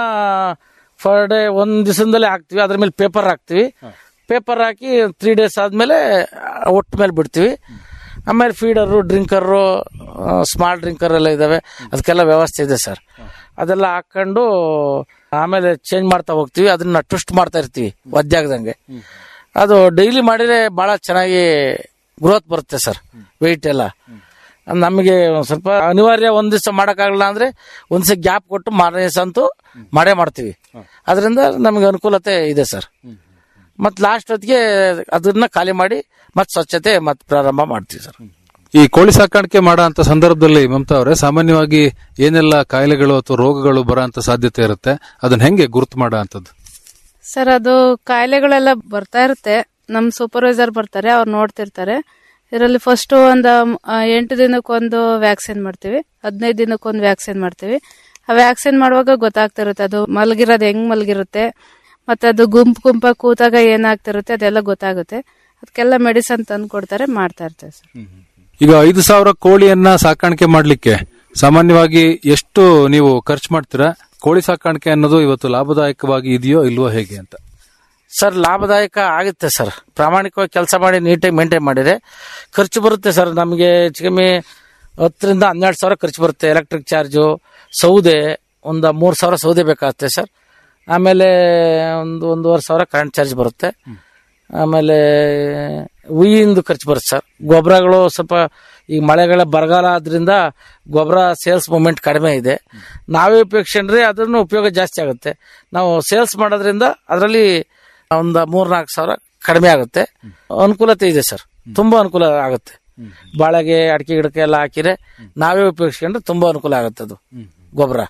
ಫರ್ ಡೇ ಒಂದ್ ದಿವಸದಲ್ಲೇ ಹಾಕ್ತಿವಿ ಅದ್ರ ಮೇಲೆ ಪೇಪರ್ ಹಾಕ್ತಿವಿ ಪೇಪರ್ ಹಾಕಿ ತ್ರೀ ಡೇಸ್ ಆದ್ಮೇಲೆ ಒಟ್ಟು ಮೇಲೆ ಬಿಡ್ತೀವಿ ಆಮೇಲೆ ಫೀಡರು ಡ್ರಿಂಕರು ಸ್ಮಾರ್ಟ್ ಡ್ರಿಂಕರ್ ಎಲ್ಲ ಇದಾವೆ ಅದಕ್ಕೆಲ್ಲ ವ್ಯವಸ್ಥೆ ಇದೆ ಸರ್ ಅದೆಲ್ಲ ಹಾಕೊಂಡು ಆಮೇಲೆ ಚೇಂಜ್ ಮಾಡ್ತಾ ಹೋಗ್ತೀವಿ ಅದನ್ನ ಟ್ವಿಸ್ಟ್ ಮಾಡ್ತಾ ಇರ್ತೀವಿ ಒದ್ದಾಗದಂಗೆ ಅದು ಡೈಲಿ ಮಾಡಿದ್ರೆ ಬಹಳ ಚೆನ್ನಾಗಿ ಗ್ರೋತ್ ಬರುತ್ತೆ ಸರ್ ವೆಯ್ಟ್ ಎಲ್ಲ ನಮಗೆ ಒಂದ್ ಸ್ವಲ್ಪ ಅನಿವಾರ್ಯ ಒಂದ್ ದಿವಸ ಮಾಡೋಕ್ಕಾಗಲ್ಲ ಅಂದ್ರೆ ಒಂದ್ ದಿವಸ ಗ್ಯಾಪ್ ಕೊಟ್ಟು ಮಾರನೇ ದಿವಸ ಅಂತೂ ಮಾಡೇ ಮಾಡ್ತೀವಿ ಅದರಿಂದ ನಮಗೆ ಅನುಕೂಲತೆ ಇದೆ ಸರ್ ಮತ್ ಲಾಸ್ಟ್ ಹೊತ್ತಿಗೆ ಅದನ್ನ ಖಾಲಿ ಮಾಡಿ ಮತ್ ಸ್ವಚ್ಛತೆ ಮತ್ ಪ್ರಾರಂಭ ಮಾಡ್ತೀವಿ ಸರ್ ಈ ಕೋಳಿ ಸಾಕಾಣಿಕೆ ಮಾಡೋ ಅಂತ ಸಂದರ್ಭದಲ್ಲಿ ಮಮತಾ ಅವರೇ ಸಾಮಾನ್ಯವಾಗಿ ಏನೆಲ್ಲ ಕಾಯಿಲೆಗಳು ಅಥವಾ ರೋಗಗಳು ಬರೋ ಅಂತ ಸಾಧ್ಯತೆ ಇರುತ್ತೆ ಅದನ್ನ ಹೆಂಗೆ ಗುರುತು ಮಾಡೋ ಅಂತದ್ದು ಸರ್ ಅದು ಕಾಯಿಲೆಗಳೆಲ್ಲ ಬರ್ತಾ ಇರುತ್ತೆ ನಮ್ ಸೂಪರ್ವೈಸರ್ ಬರ್ತಾರೆ ಅವ್ರು ನೋಡ್ತಿರ್ತಾರೆ ಇದರಲ್ಲಿ ಫಸ್ಟ್ ಒಂದು ಆ, ಎಂಟು ದಿನಕ್ಕೊಂದು ವ್ಯಾಕ್ಸಿನ್ ಮಾಡ್ತೀವಿ ಹದಿನೈದು ದಿನಕ್ಕೊಂದು ವ್ಯಾಕ್ಸಿನ್ ಮಾಡ್ತೀವಿ ಆ ವ್ಯಾಕ್ಸಿನ್ ಮಾಡುವಾಗ ಗೊತ್ತಾಗ್ತಿರುತ್ತೆ ಅದು ಮಲಗಿರೋದು ಹೆಂಗ್ ಮಲಗಿರುತ್ತೆ ಮತ್ತೆ ಅದು ಗುಂಪು ಗುಂಪಾಗಿ ಕೂತಾಗ ಏನಾಗ್ತಿರುತ್ತೆ ಅದೆಲ್ಲ ಗೊತ್ತಾಗುತ್ತೆ ಅದಕ್ಕೆಲ್ಲ ಮೆಡಿಸನ್ ತಂದು ಕೊಡ್ತಾರೆ ಮಾಡ್ತಾ ಇರ್ತೇವೆ ಸರ್ ಈಗ ಐದು ಸಾವಿರ ಕೋಳಿಯನ್ನ ಸಾಕಾಣಿಕೆ ಮಾಡ್ಲಿಕ್ಕೆ ಸಾಮಾನ್ಯವಾಗಿ ಎಷ್ಟು ನೀವು ಖರ್ಚು ಮಾಡ್ತೀರಾ ಕೋಳಿ ಸಾಕಾಣಿಕೆ ಅನ್ನೋದು ಇವತ್ತು ಲಾಭದಾಯಕವಾಗಿ ಇದೆಯೋ ಇಲ್ವೋ ಹೇಗೆ ಅಂತ ಸರ್ ಲಾಭದಾಯಕ ಆಗುತ್ತೆ ಸರ್ ಪ್ರಾಮಾಣಿಕವಾಗಿ ಕೆಲಸ ಮಾಡಿ ನೀಟಾಗಿ ಮೇಂಟೈನ್ ಮಾಡಿದ್ರೆ ಖರ್ಚು ಬರುತ್ತೆ ಸರ್ ನಮಗೆ ಹೆಚ್ಚು ಕಮ್ಮಿ ಹತ್ತರಿಂದ ಹನ್ನೆರಡು ಸಾವಿರ ಖರ್ಚು ಬರುತ್ತೆ ಎಲೆಕ್ಟ್ರಿಕ್ ಚಾರ್ಜು ಸೌದೆ ಒಂದು ಮೂರು ಸಾವಿರ ಸೌದೆ ಬೇಕಾಗುತ್ತೆ ಸರ್ ಆಮೇಲೆ ಒಂದು ಒಂದೂವರೆ ಸಾವಿರ ಕರೆಂಟ್ ಚಾರ್ಜ್ ಬರುತ್ತೆ ಆಮೇಲೆ ಹುಯ್ಯಿಂದು ಖರ್ಚು ಬರುತ್ತೆ ಸರ್ ಗೊಬ್ಬರಗಳು ಸ್ವಲ್ಪ ಈಗ ಮಳೆಗಳ ಬರಗಾಲ ಆದ್ರಿಂದ ಗೊಬ್ಬರ ಸೇಲ್ಸ್ ಮೂಮೆಂಟ್ ಕಡಿಮೆ ಇದೆ ನಾವೇ ಉಪಯೋಗಿಸ್ಕೊಂಡ್ರೆ ಅದನ್ನು ಉಪಯೋಗ ಜಾಸ್ತಿ ಆಗುತ್ತೆ ನಾವು ಸೇಲ್ಸ್ ಮಾಡೋದ್ರಿಂದ ಅದರಲ್ಲಿ ಒಂದು ಮೂರ್ನಾಲ್ಕು ಸಾವಿರ ಕಡಿಮೆ ಆಗುತ್ತೆ ಅನುಕೂಲತೆ ಇದೆ ಸರ್ ತುಂಬಾ ಅನುಕೂಲ ಆಗುತ್ತೆ ಬಾಳೆಗೆ ಅಡಿಕೆ ಗಿಡಕ್ಕೆ ಎಲ್ಲ ಹಾಕಿದ್ರೆ ನಾವೇ ಉಪಯೋಗಿಸ್ಕೊಂಡ್ರೆ ತುಂಬಾ ಅನುಕೂಲ ಆಗುತ್ತೆ ಅದು ಗೊಬ್ಬರ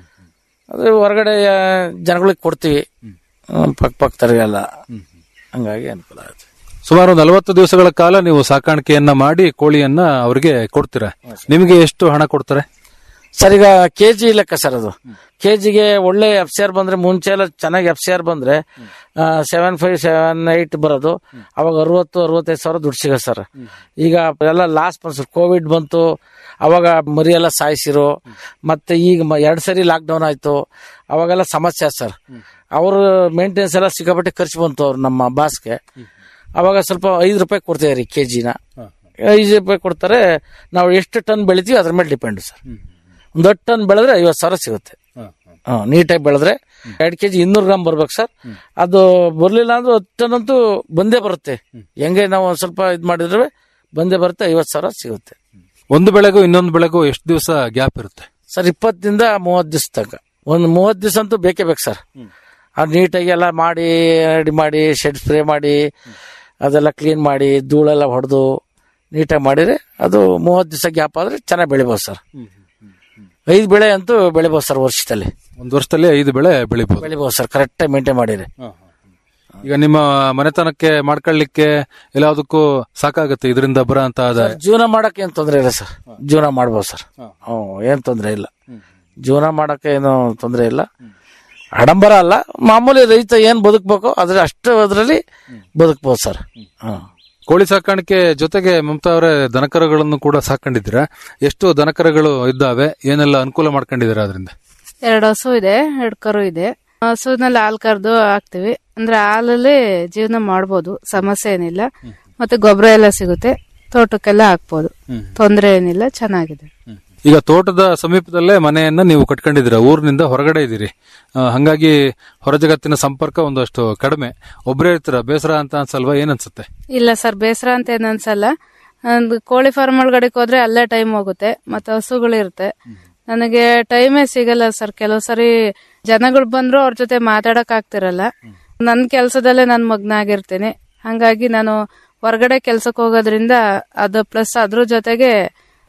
ಅದು ಹೊರಗಡೆ ಆ, ಜನಗಳಿಗೆ ಕೊಡ್ತೀವಿ ಹ್ಮ್, ಪಕ್ಕ ಪಕ್ಕದವ್ರಿಗೆಲ್ಲ ಹಂಗಾಗಿ ಅನುಕೂಲ ಆಗುತ್ತೆ ಸುಮಾರು ನಲವತ್ತು ದಿವಸಗಳ ಕಾಲ ನೀವು ಸಾಕಾಣಿಕೆಯನ್ನ ಮಾಡಿ ಕೋಳಿಯನ್ನ ಅವರಿಗೆ ಕೊಡ್ತೀರಾ ನಿಮಗೆ ಎಷ್ಟು ಹಣ ಕೊಡ್ತಾರೆ ಸರ್ ಈಗ ಕೆಜಿ ಲೆಕ್ಕ ಸರ್ ಅದು ಕೆಜಿಗೆ ಒಳ್ಳೆ ಎಫ್ ಸಿ ಆರ್ ಬಂದ್ರೆ ಮುಂಚೆ ಎಲ್ಲ ಚೆನ್ನಾಗಿ ಎಫ್ ಸಿ ಆರ್ ಬಂದ್ರೆ ಸೆವೆನ್ ಫೈವ್ ಸೆವೆನ್ ಏಟ್ ಬರೋದು ಅವಾಗ ಅರವತ್ತು ಅರವತ್ತೈದು ಸಾವಿರ ದುಡ್ಡು ಸಿಗ ಸರ್ ಈಗ ಎಲ್ಲ ಲಾಸ್ ಬಂತು ಸರ್ ಕೋವಿಡ್ ಬಂತು ಅವಾಗ ಮರಿ ಎಲ್ಲ ಸಾಯಿಸಿರು ಮತ್ತೆ ಈಗ ಮ- ಎರಡ್ ಸರಿ ಲಾಕ್ ಡೌನ್ ಆಯ್ತು ಅವಾಗೆಲ್ಲ ಸಮಸ್ಯೆ ಸರ್ ಅವರು ಮೇಂಟೆನೆನ್ಸ್ ಎಲ್ಲ ಸಿಕ್ಕಾಪಟ್ಟೆ ಖರ್ಚು ಬಂತು ಅವ್ರು ನಮ್ಮ ಬಾಸ್ಗೆ ಅವಾಗ ಸ್ವಲ್ಪ ಐದು ರೂಪಾಯಿ ಕೊಡ್ತಿದ್ದಾರೆ ಕೆಜಿನ ಐದು ರೂಪಾಯಿ ಕೊಡ್ತಾರೆ ನಾವು ಎಷ್ಟು ಟನ್ ಬೆಳಿತೀವಿ ಅದ್ರ ಮೇಲೆ ಡಿಪೆಂಡ್ ಸರ್ ಒಂದು ಹತ್ತು ಟನ್ ಬೆಳೆದ್ರೆ ಐವತ್ತು ಸಾವಿರ ಸಿಗುತ್ತೆ ಹ್ಮ್, ನೀಟಾಗಿ ಬೆಳೆದ್ರೆ ಎರಡು ಕೆಜಿ ಇನ್ನೂರು ಗ್ರಾಮ್ ಬರ್ಬೇಕು ಸರ್ ಅದು ಬರ್ಲಿಲ್ಲ ಅಂದ್ರೆ ಹತ್ತು ಟನ್ ಅಂತೂ ಬಂದೇ ಬರುತ್ತೆ ಹೆಂಗೆ ನಾವು ಒಂದ್ ಸ್ವಲ್ಪ ಇದ್ ಮಾಡಿದ್ರೆ ಬಂದೇ ಬರುತ್ತೆ ಐವತ್ತು ಸಾವಿರ ಸಿಗುತ್ತೆ ಒಂದು ಬೆಳೆಗೂ ಇನ್ನೊಂದು ಬೆಳೆಗೂ ಎಷ್ಟು ದಿವಸ ಗ್ಯಾಪ್ ಇರುತ್ತೆ ಸರ್ ಇಪ್ಪತ್ತರಿಂದ ಮೂವತ್ತು ದಿವಸ ತನಕ ಒಂದು ಮೂವತ್ತು ದಿವಸ ಅಂತೂ ಬೇಕೇ ಬೇಕು ಸರ್ ಅದು ನೀಟಾಗಿ ಎಲ್ಲ ಮಾಡಿ ರೆಡಿ ಮಾಡಿ ಶೆಡ್ ಸ್ಪ್ರೇ ಮಾಡಿ ಅದೆಲ್ಲ ಕ್ಲೀನ್ ಮಾಡಿ ಧೂಳೆಲ್ಲ ಹೊಡೆದು ನೀಟಾಗಿ ಮಾಡಿದ್ರೆ ಅದು ಮೂವತ್ತು ದಿವಸ ಗ್ಯಾಪ್ ಆದ್ರೆ ಚೆನ್ನಾಗಿ ಬೆಳಿಬೋದು ಸರ್ ಐದು ಬೆಳೆ ಅಂತೂ ಬೆಳಿಬೋದು ಸರ್ ವರ್ಷದಲ್ಲಿ ಒಂದು ವರ್ಷದಲ್ಲಿ ಐದು ಬೆಳೆ ಬೆಳಿಬಹುದು ಬೆಳಿಬೋದು ಸರ್ ಕರೆಕ್ಟಾಗಿ ಮೇಂಟೈನ್ ಮಾಡಿದ್ರೆ ಈಗ ನಿಮ್ಮ ಮನೆತನಕ್ಕೆ ಮಾಡ್ಕೊಳ್ಳಿಕ್ಕೆ ಎಲ್ಲದಕ್ಕೂ ಸಾಕಾಗುತ್ತೆ ಇದರಿಂದ ಬರೋ ಅಂತ ಆದಾಯ ಜೀವನ ಮಾಡಕ್ಕೆ ಏನ್ ತೊಂದರೆ ಇಲ್ಲ ಸರ್ ಜೀವನ ಮಾಡ್ಬೋದು ಸರ್ ಹ್ಞೂ ಏನ್ ತೊಂದರೆ ಇಲ್ಲ ಜೀವನ ಮಾಡಕ್ಕೆ ಏನು ತೊಂದರೆ ಇಲ್ಲ ಆಡಂಬರ ಅಲ್ಲ ಮಾಮೂಲಿ ರೈತ ಏನ್ ಬದುಕ್ಬೇಕು ಅದ್ರ ಅಷ್ಟು ಅದರಲ್ಲಿ ಬದುಕ್ಬೋದು ಸರ್ ಹ್ಮ್ ಕೋಳಿ ಸಾಕಾಣಿಕೆ ಜೊತೆಗೆ ಮಮತಾ ಅವರೇ ದನಕರಗಳನ್ನು ಕೂಡ ಸಾಕೊಂಡಿದ್ದೀರಾ ಎಷ್ಟು ದನಕರಗಳು ಇದ್ದಾವೆ ಏನೆಲ್ಲ ಅನುಕೂಲ ಮಾಡ್ಕೊಂಡಿದ್ದೀರಾ ಅದರಿಂದ ಎರಡು ಹಸು ಇದೆ ಎರಡು ಕರು ಇದೆ ಹಸುನಲ್ಲಿ ಹಾಲು ಕರೆದು ಹಾಕ್ತಿವಿ ಅಂದ್ರೆ ಹಾಲಲ್ಲಿ ಜೀವನ ಮಾಡ್ಬೋದು ಸಮಸ್ಯೆ ಏನಿಲ್ಲ ಮತ್ತೆ ಗೊಬ್ಬರ ಎಲ್ಲ ಸಿಗುತ್ತೆ ತೋಟಕ್ಕೆಲ್ಲ ಹಾಕ್ಬೋದು ತೊಂದರೆ ಏನಿಲ್ಲ ಚೆನ್ನಾಗಿದೆ ಈಗ ತೋಟದ ಸಮೀಪದಲ್ಲೇ ಮನೆಯನ್ನ ನೀವು ಕಟ್ಕೊಂಡಿದ್ದೀರಾ ಊರಿನಿಂದ ಹೊರಗಡೆ ಇದ್ದೀರಿ ಆ, ಹಂಗಾಗಿ ಹೊರ ಜಗತ್ತಿನ ಸಂಪರ್ಕ ಒಂದಷ್ಟು ಕಡಿಮೆ ಒಬ್ಬರೇ ಇರ್ತೀರಾ ಬೇಸರ ಅಂತ ಅನ್ಸಲ್ವಾ ಏನನ್ಸುತ್ತೆ ಇಲ್ಲ ಸರ್ ಬೇಸರ ಅಂತ ಏನ್ ಅನ್ಸಲ್ಲ ಒಂದು ಕೋಳಿ ಫಾರ್ಮ್ ಒಳಗಡೆಗೆ ಹೋದ್ರೆ ಅಲ್ಲೇ ಟೈಮ್ ಹೋಗುತ್ತೆ ಮತ್ತೆ ಹಸುಗಳಿರುತ್ತೆ ನನಗೆ ಟೈಮೇ ಸಿಗಲ್ಲ ಸರ್ ಕೆಲವು ಸರಿ ಜನಗಳು ಬಂದ್ರು ಅವ್ರ ಜೊತೆ ಮಾತಾಡಕ್ ಆಗ್ತಿರಲ್ಲ ನನ್ನ ಕೆಲಸದಲ್ಲೇ ನಾನು ಮಗ್ನ ಆಗಿರ್ತೀನಿ ಹಂಗಾಗಿ ನಾನು ಹೊರಗಡೆ ಕೆಲ್ಸಕ್ಕೆ ಹೋಗೋದ್ರಿಂದ ಅದು ಪ್ಲಸ್ ಅದ್ರ ಜೊತೆಗೆ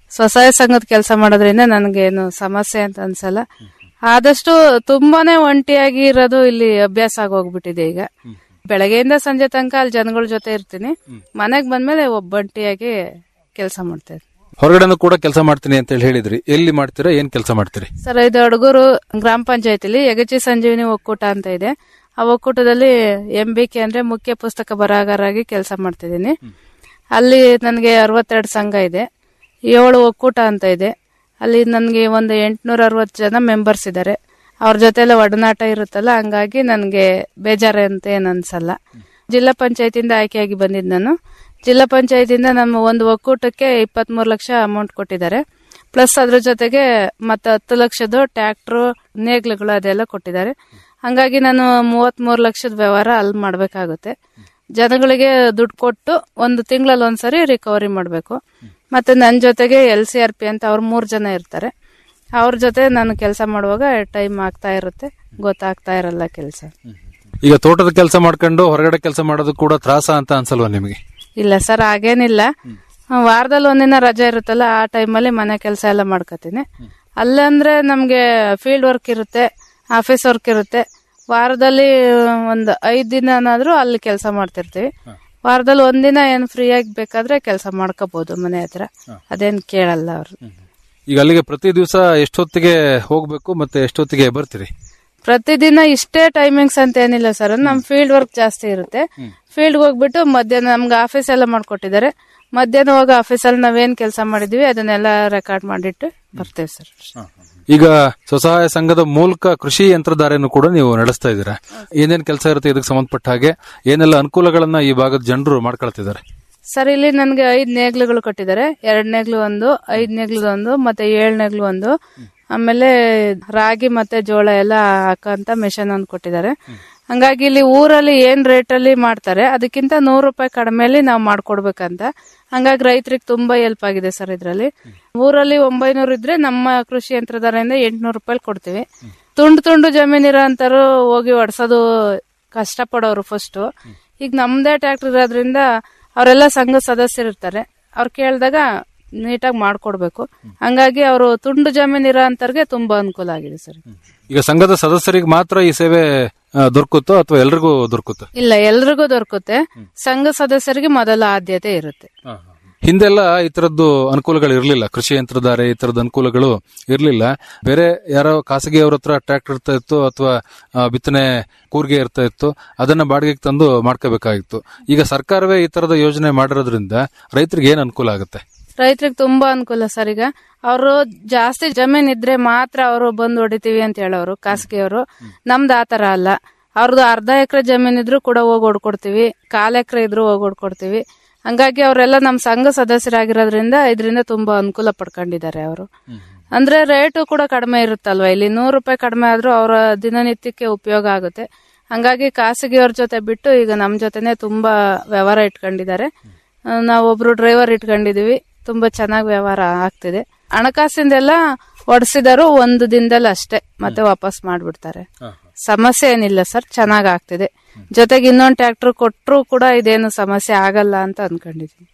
ಸ್ವಸಹಾಯ ಸಂಘದ ಕೆಲಸ ಮಾಡೋದ್ರಿಂದ ನನಗೇನು ಸಮಸ್ಯೆ ಅಂತ ಅನ್ಸಲ್ಲ ಆದಷ್ಟು ತುಂಬಾನೇ ಒಂಟಿಯಾಗಿ ಇರೋದು ಇಲ್ಲಿ ಅಭ್ಯಾಸ ಆಗೋಗ್ಬಿಟ್ಟಿದೆ ಈಗ ಬೆಳಗ್ಗೆಯಿಂದ ಸಂಜೆ ತನಕ ಅಲ್ಲಿ ಜನಗಳ ಜೊತೆ ಇರ್ತೀನಿ ಮನೆಗ್ ಬಂದ್ಮೇಲೆ ಒಬ್ಬಂಟಿಯಾಗಿ ಕೆಲಸ ಮಾಡ್ತಾ ಇದ್ದೀನಿ ಹೊರಗಡೆನೂ ಕೂಡ ಕೆಲಸ ಮಾಡ್ತೀನಿ ಅಂತ ಹೇಳಿ ಹೇಳಿದ್ರಿ ಎಲ್ಲಿ ಮಾಡ್ತೀರಾ ಏನ್ ಕೆಲಸ ಮಾಡ್ತೀರಿ ಸರ್ ಇದು ಅಡಗೂರು ಗ್ರಾಮ ಪಂಚಾಯತಿಲಿ ಯಗಚಿ ಸಂಜೀವಿನಿ ಒಕ್ಕೂಟ ಅಂತ ಇದೆ ಆ ಒಕ್ಕೂಟದಲ್ಲಿ ಎಂ ಬಿ ಕೆ ಅಂದ್ರೆ ಮುಖ್ಯ ಪುಸ್ತಕ ಬರಹಗಾರಾಗಿ ಕೆಲಸ ಮಾಡ್ತಿದ್ದೀನಿ ಅಲ್ಲಿ ನನಗೆ ಅರವತ್ತೆರಡು ಸಂಘ ಇದೆ ಏಳು ಒಕ್ಕೂಟ ಅಂತ ಇದೆ ಅಲ್ಲಿ ನನಗೆ ಒಂದು ಎಂಟುನೂರ ಅರವತ್ತು ಜನ ಮೆಂಬರ್ಸ್ ಇದ್ದಾರೆ ಅವ್ರ ಜೊತೆ ಎಲ್ಲ ಒಡನಾಟ ಇರುತ್ತಲ್ಲ ಹಂಗಾಗಿ ನನಗೆ ಬೇಜಾರು ಅಂತ ಏನು ಅನ್ಸಲ್ಲ ಜಿಲ್ಲಾ ಪಂಚಾಯತಿಯಿಂದ ಆಯ್ಕೆಯಾಗಿ ಬಂದಿದ್ದು ನಾನು ಜಿಲ್ಲಾ ಪಂಚಾಯತಿಯಿಂದ ನಮ್ಮ ಒಂದು ಒಕ್ಕೂಟಕ್ಕೆ ಇಪ್ಪತ್ಮೂರು ಲಕ್ಷ ಅಮೌಂಟ್ ಕೊಟ್ಟಿದ್ದಾರೆ ಪ್ಲಸ್ ಅದ್ರ ಜೊತೆಗೆ ಮತ್ತೆ ಹತ್ತು ಲಕ್ಷದ ಟ್ರ್ಯಾಕ್ಟ್ರು ನೇಗ್ಲುಗಳು ಅದೆಲ್ಲ ಕೊಟ್ಟಿದ್ದಾರೆ ಹಂಗಾಗಿ ನಾನು ಮೂವತ್ಮೂರು ಲಕ್ಷದ ವ್ಯವಹಾರ ಅಲ್ಲಿ ಮಾಡ್ಬೇಕಾಗುತ್ತೆ ಜನಗಳಿಗೆ ದುಡ್ಡು ಕೊಟ್ಟು ಒಂದು ತಿಂಗಳಲ್ಲಿ ಒಂದ್ಸರಿ ರಿಕವರಿ ಮಾಡಬೇಕು ಮತ್ತೆ ನನ್ನ ಜೊತೆಗೆ ಎಲ್ ಸಿ ಆರ್ ಪಿ ಅಂತ ಅವ್ರು ಮೂರು ಜನ ಇರ್ತಾರೆ ಅವ್ರ ಜೊತೆ ನಾನು ಕೆಲಸ ಮಾಡುವಾಗ ಟೈಮ್ ಆಗ್ತಾ ಇರುತ್ತೆ ಗೊತ್ತಾಗ್ತಾ ಇರಲ್ಲ ಕೆಲಸ ಈಗ ತೋಟದ ಕೆಲಸ ಮಾಡ್ಕೊಂಡು ಹೊರಗಡೆ ಕೆಲಸ ಮಾಡೋದು ಕೂಡ ತ್ರಾಸ ಅಂತ ಅನ್ಸಲ್ವಾ ನಿಮಗೆ ಇಲ್ಲ ಸರ್ ಹಾಗೇನಿಲ್ಲ ವಾರದಲ್ಲಿ ಒಂದಿನ ರಜೆ ಇರುತ್ತಲ್ಲ ಆ ಟೈಮಲ್ಲಿ ಮನೆ ಕೆಲಸ ಎಲ್ಲ ಮಾಡ್ಕೋತೀನಿ ಅಲ್ಲಂದ್ರೆ ನಮ್ಗೆ ಫೀಲ್ಡ್ ವರ್ಕ್ ಇರುತ್ತೆ ಆಫೀಸ್ ವರ್ಕ್ ಇರುತ್ತೆ ವಾರದಲ್ಲಿ ಒಂದು ಐದ್ ದಿನನಾದ್ರೂ ಅಲ್ಲಿ ಕೆಲಸ ಮಾಡ್ತಿರ್ತೀವಿ ವಾರದಲ್ಲಿ ಒಂದಿನ ಏನ್ ಫ್ರೀ ಆಗಿ ಬೇಕಾದ್ರೆ ಕೆಲಸ ಮಾಡ್ಕೋಬಹುದು ಮನೆ ಹತ್ರ ಅದೇನ್ ಕೇಳಲ್ಲ ಅವ್ರು ಈಗ ಅಲ್ಲಿಗೆ ಪ್ರತಿ ದಿವಸ ಎಷ್ಟೊತ್ತಿಗೆ ಹೋಗ್ಬೇಕು ಮತ್ತೆ ಎಷ್ಟೊತ್ತಿಗೆ ಬರ್ತೀರಿ ಪ್ರತಿದಿನ ಇಷ್ಟೇ ಟೈಮಿಂಗ್ಸ್ ಅಂತ ಏನಿಲ್ಲ ಸರ್ ನಮ್ ಫೀಲ್ಡ್ ವರ್ಕ್ ಜಾಸ್ತಿ ಇರುತ್ತೆ ಫೀಲ್ಡ್ ಹೋಗ್ಬಿಟ್ಟು ಮಧ್ಯಾಹ್ನ ನಮ್ಗೆ ಆಫೀಸ್ ಎಲ್ಲ ಮಾಡ್ಕೊಟ್ಟಿದ್ದಾರೆ ಮಧ್ಯಾಹ್ನ ಹೋಗಿ ಆಫೀಸಲ್ಲಿ ನಾವೇನ್ ಕೆಲಸ ಮಾಡಿದೀವಿ ಅದನ್ನೆಲ್ಲ ರೆಕಾರ್ಡ್ ಮಾಡಿಟ್ಟು ಬರ್ತೇವೆ ಸರ್ ಈಗ ಸ್ವಸಹಾಯ ಸಂಘದ ಮೂಲಕ ಕೃಷಿ ಯಂತ್ರಧಾರೆಯನ್ನು ಕೂಡ ನೀವು ನಡೆಸ್ತಾ ಇದ್ದೀರಾ ಏನೇನ್ ಕೆಲಸ ಇರುತ್ತೆ ಇದಕ್ಕೆ ಸಂಬಂಧಪಟ್ಟ ಹಾಗೆ ಏನೆಲ್ಲ ಅನುಕೂಲಗಳನ್ನ ಈ ಭಾಗದ ಜನರು ಮಾಡ್ಕೊಳ್ತಿದ್ದಾರೆ ಸರ್ ಇಲ್ಲಿ ನನ್ಗೆ ಐದ್ ನೇಗ್ಲುಗಳು ಕೊಟ್ಟಿದ್ದಾರೆ ಎರಡ್ ನೇಗ್ಲು ಒಂದು ಐದ್ ನೇಗ್ಲು ಒಂದು ಮತ್ತೆ ಏಳ್ ನೇಗ್ಲು ಒಂದು ಆಮೇಲೆ ರಾಗಿ ಮತ್ತೆ ಜೋಳ ಎಲ್ಲ ಹಾಕಂತ ಮೆಷಿನ್ ಒಂದು ಕೊಟ್ಟಿದ್ದಾರೆ ಹಂಗಾಗಿ ಇಲ್ಲಿ ಊರಲ್ಲಿ ಏನ್ ರೇಟ್ ಅಲ್ಲಿ ಮಾಡ್ತಾರೆ ಅದಕ್ಕಿಂತ ನೂರು ರೂಪಾಯಿ ಕಡಿಮೆಲಿ ನಾವು ಮಾಡ್ಕೊಡ್ಬೇಕಂತ ಹಂಗಾಗಿ ರೈತರಿಗೆ ತುಂಬಾ ಹೆಲ್ಪ್ ಆಗಿದೆ ಸರ್ ಇದ್ರಲ್ಲಿ ಊರಲ್ಲಿ ಒಂಬೈನೂರು ಇದ್ರೆ ನಮ್ಮ ಕೃಷಿ ಯಂತ್ರಧಾರೆಯಿಂದ ಎಂಟ್ನೂರು ರೂಪಾಯಿ ಕೊಡ್ತೀವಿ ತುಂಡು ತುಂಡು ಜಮೀನಿರೋ ಅಂತಾರು ಹೋಗಿ ಒಡ್ಸೋದು ಕಷ್ಟ ಪಡೋರು ಫಸ್ಟ್ ಈಗ ನಮ್ದೇ ಟ್ರ್ಯಾಕ್ಟರ್ ಇರೋದ್ರಿಂದ ಅವರೆಲ್ಲ ಸಂಘ ಸದಸ್ಯರಿರ್ತಾರೆ ಅವ್ರು ಕೇಳಿದಾಗ ನೀಟಾಗಿ ಮಾಡ್ಕೊಡ್ಬೇಕು ಹಂಗಾಗಿ ಅವರು ತುಂಡು ಜಮೀನ್ ಇರೋ ಅಂತವ್ರಿಗೆ ತುಂಬಾ ಅನುಕೂಲ ಆಗಿದೆ ಸರ್ ಈಗ ಸಂಘದ ಸದಸ್ಯರಿಗೆ ಮಾತ್ರ ಈ ಸೇವೆ ಆ, ದೊರಕುತ್ತೋ ಅಥವಾ ಎಲ್ರಿಗೂ ದೊರಕುತ್ತೋ ಇಲ್ಲ ಎಲ್ರಿಗೂ ದೊರಕುತ್ತೆ ಸಂಘ ಸದಸ್ಯರಿಗೆ ಮೊದಲ ಆದ್ಯತೆ ಇರುತ್ತೆ ಹಿಂದೆಲ್ಲ ಈ ತರದ್ದು ಅನುಕೂಲಗಳು ಇರಲಿಲ್ಲ ಕೃಷಿ ಯಂತ್ರಧಾರೆ ಈ ತರದ ಅನುಕೂಲಗಳು ಇರಲಿಲ್ಲ ಬೇರೆ ಯಾರೋ ಖಾಸಗಿಯವ್ರ ಹತ್ರ ಟ್ರ್ಯಾಕ್ಟರ್ ಇರ್ತಾ ಇತ್ತು ಅಥವಾ ಆ, ಬಿತ್ತನೆ ಕೂರ್ಗೆ ಇರ್ತಾ ಇತ್ತು ಅದನ್ನ ಬಾಡಿಗೆಗೆ ತಂದು ಮಾಡ್ಕೋಬೇಕಾಗಿತ್ತು ಈಗ ಸರ್ಕಾರವೇ ಈ ತರದ ಯೋಜನೆ ಮಾಡಿರೋದ್ರಿಂದ ರೈತರಿಗೆ ಏನ್ ಅನುಕೂಲ ಆಗುತ್ತೆ ರೈತರಿಗೆ ತುಂಬಾ ಅನುಕೂಲ ಸರ್ ಈಗ ಅವರು ಜಾಸ್ತಿ ಜಮೀನ್ ಇದ್ರೆ ಮಾತ್ರ ಅವರು ಬಂದು ಹೊಡಿತೀವಿ ಅಂತ ಹೇಳೋರು ಖಾಸಗಿಯವರು ನಮ್ದು ಆತರ ಅಲ್ಲ ಅವ್ರದ್ದು ಅರ್ಧ ಎಕರೆ ಜಮೀನ್ ಇದ್ರು ಕೂಡ ಹೋಗಿ ಹೊಡ್ಕೊಡ್ತೀವಿ ಕಾಲ್ ಎಕರೆ ಇದ್ರು ಹೋಗಿ ಹೊಡ್ಕೊಡ್ತೀವಿ ಹಂಗಾಗಿ ಅವರೆಲ್ಲ ನಮ್ಮ ಸಂಘ ಸದಸ್ಯರಾಗಿರೋದ್ರಿಂದ ಇದರಿಂದ ತುಂಬಾ ಅನುಕೂಲ ಪಡ್ಕೊಂಡಿದ್ದಾರೆ ಅವರು ಅಂದ್ರೆ ರೇಟು ಕೂಡ ಕಡಿಮೆ ಇರುತ್ತಲ್ವಾ ಇಲ್ಲಿ ನೂರು ರೂಪಾಯಿ ಕಡಿಮೆ ಆದ್ರೂ ಅವರ ದಿನನಿತ್ಯಕ್ಕೆ ಉಪಯೋಗ ಆಗುತ್ತೆ ಹಂಗಾಗಿ ಖಾಸಗಿಯವ್ರ ಜೊತೆ ಬಿಟ್ಟು ಈಗ ನಮ್ ಜೊತೆನೆ ತುಂಬಾ ವ್ಯವಹಾರ ಇಟ್ಕೊಂಡಿದ್ದಾರೆ ಆ, ನಾವೊಬ್ರು ಡ್ರೈವರ್ ಇಟ್ಕೊಂಡಿದೀವಿ ತುಂಬಾ ಚೆನ್ನಾಗಿ ವ್ಯವಹಾರ ಆಗ್ತಿದೆ ಹಣಕಾಸಿಂದೆಲ್ಲ ಒಡಿಸಿದಾರು ಒಂದು ದಿನದಲ್ಲಿ ಅಷ್ಟೇ ಮತ್ತೆ ವಾಪಸ್ ಮಾಡ್ಬಿಡ್ತಾರೆ ಸಮಸ್ಯೆ ಏನಿಲ್ಲ ಸರ್ ಚೆನ್ನಾಗ್ ಆಗ್ತಿದೆ ಜೊತೆಗೆ ಇನ್ನೊಂದು ಟ್ರ್ಯಾಕ್ಟರ್ ಕೊಟ್ರು ಕೂಡ ಇದೇನು ಸಮಸ್ಯೆ ಆಗಲ್ಲ ಅಂತ ಅನ್ಕೊಂಡಿದೀನಿ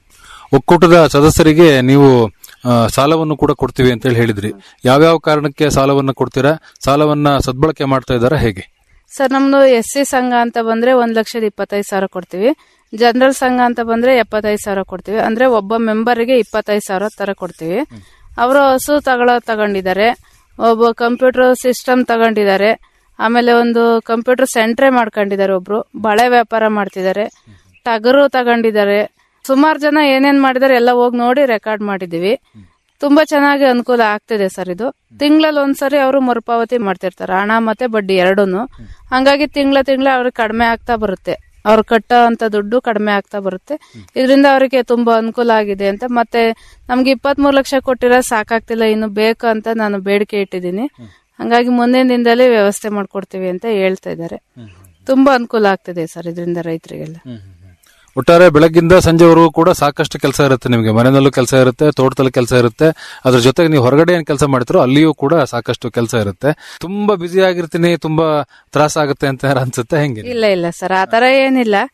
ಒಕ್ಕೂಟದ ಸದಸ್ಯರಿಗೆ ನೀವು ಆ, ಸಾಲವನ್ನು ಕೂಡ ಕೊಡ್ತೀವಿ ಅಂತ ಹೇಳಿ ಹೇಳಿದ್ರಿ ಯಾವ್ಯಾವ ಕಾರಣಕ್ಕೆ ಸಾಲವನ್ನ ಕೊಡ್ತೀರಾ ಸಾಲವನ್ನ ಸದ್ಬಳಕೆ ಮಾಡ್ತಾ ಇದ್ದಾರಾ ಹೇಗೆ ಸರ್ ನಮ್ದು ಎಸ್ ಸಿ ಸಂಘ ಅಂತ ಬಂದ್ರೆ ಒಂದ್ ಲಕ್ಷದ ಇಪ್ಪತ್ತೈದು ಸಾವಿರ ಕೊಡ್ತೀವಿ ಜನರಲ್ ಸಂಘ ಅಂತ ಬಂದ್ರೆ ಎಪ್ಪತ್ತೈದು ಸಾವಿರ ಕೊಡ್ತೀವಿ ಅಂದ್ರೆ ಒಬ್ಬ ಮೆಂಬರ್ಗೆ ಇಪ್ಪತ್ತೈದು ಸಾವಿರ ತರ ಕೊಡ್ತೀವಿ ಅವರು ಹಸು ತಗೊಳ್ಳೋ ತಗೊಂಡಿದ್ದಾರೆ ಒಬ್ಬ ಕಂಪ್ಯೂಟರ್ ಸಿಸ್ಟಮ್ ತಗೊಂಡಿದ್ದಾರೆ ಆಮೇಲೆ ಒಂದು ಕಂಪ್ಯೂಟರ್ ಸೆಂಟ್ರೇ ಮಾಡ್ಕೊಂಡಿದ್ದಾರೆ ಒಬ್ರು ಬಳೆ ವ್ಯಾಪಾರ ಮಾಡ್ತಿದ್ದಾರೆ ಟಗರು ತಗೊಂಡಿದ್ದಾರೆ ಸುಮಾರು ಜನ ಏನೇನ್ ಮಾಡಿದಾರೆ ಎಲ್ಲ ಹೋಗಿ ನೋಡಿ ರೆಕಾರ್ಡ್ ಮಾಡಿದೀವಿ ತುಂಬಾ ಚೆನ್ನಾಗಿ ಅನುಕೂಲ ಆಗ್ತಿದೆ ಸರ್ ಇದು ತಿಂಗಳಲ್ಲಿ ಒಂದ್ಸರಿ ಅವರು ಮರುಪಾವತಿ ಮಾಡ್ತಿರ್ತಾರೆ ಹಣ ಮತ್ತೆ ಬಡ್ಡಿ ಎರಡೂನು ಹಂಗಾಗಿ ತಿಂಗಳ ತಿಂಗಳ ಅವ್ರಿಗೆ ಕಡಿಮೆ ಆಗ್ತಾ ಬರುತ್ತೆ ಅವ್ರು ಕಟ್ಟೋ ಅಂತ ದುಡ್ಡು ಕಡಿಮೆ ಆಗ್ತಾ ಬರುತ್ತೆ ಇದರಿಂದ ಅವರಿಗೆ ತುಂಬಾ ಅನುಕೂಲ ಆಗಿದೆ ಅಂತ ಮತ್ತೆ ನಮ್ಗೆ ಇಪ್ಪತ್ಮೂರು ಲಕ್ಷ ಕೊಟ್ಟಿರೋ ಸಾಕಾಗ್ತಿಲ್ಲ ಇನ್ನು ಬೇಕು ಅಂತ ನಾನು ಬೇಡಿಕೆ ಇಟ್ಟಿದ್ದೀನಿ ಹಂಗಾಗಿ ಮುಂದಿನ ದಿನದಲ್ಲಿ ವ್ಯವಸ್ಥೆ ಮಾಡ್ಕೊಡ್ತೀವಿ ಅಂತ ಹೇಳ್ತಾ ಇದ್ದಾರೆ ತುಂಬಾ ಅನುಕೂಲ ಆಗ್ತಿದೆ ಸರ್ ಇದರಿಂದ ರೈತರಿಗೆಲ್ಲ ಒಟ್ಟಾರೆ ಬೆಳಗ್ಗಿಂದ ಸಂಜೆವರೆಗೂ ಕೂಡ ಸಾಕಷ್ಟು ಕೆಲಸ ಇರುತ್ತೆ ನಿಮಗೆ ಮನೆಯಲ್ಲೂ ಕೆಲಸ ಇರುತ್ತೆ ತೋಟದಲ್ಲಿ ಕೆಲಸ ಇರುತ್ತೆ ಅದ್ರ ಜೊತೆಗೆ ನೀವು ಹೊರಗಡೆ ಏನ್ ಕೆಲಸ ಮಾಡ್ತೀರೋ ಅಲ್ಲಿಯೂ ಕೂಡ ಸಾಕಷ್ಟು ಕೆಲಸ ಇರುತ್ತೆ ತುಂಬಾ ಬ್ಯುಸಿ ಆಗಿರ್ತೀನಿ ತುಂಬಾ ತ್ರಾಸ ಆಗುತ್ತೆ ಅಂತ ಏನಾರ ಅನ್ಸುತ್ತೆ ಹೆಂಗೆ ಇಲ್ಲ ಇಲ್ಲ ಸರ್ ಆತರ ಏನಿಲ್ಲ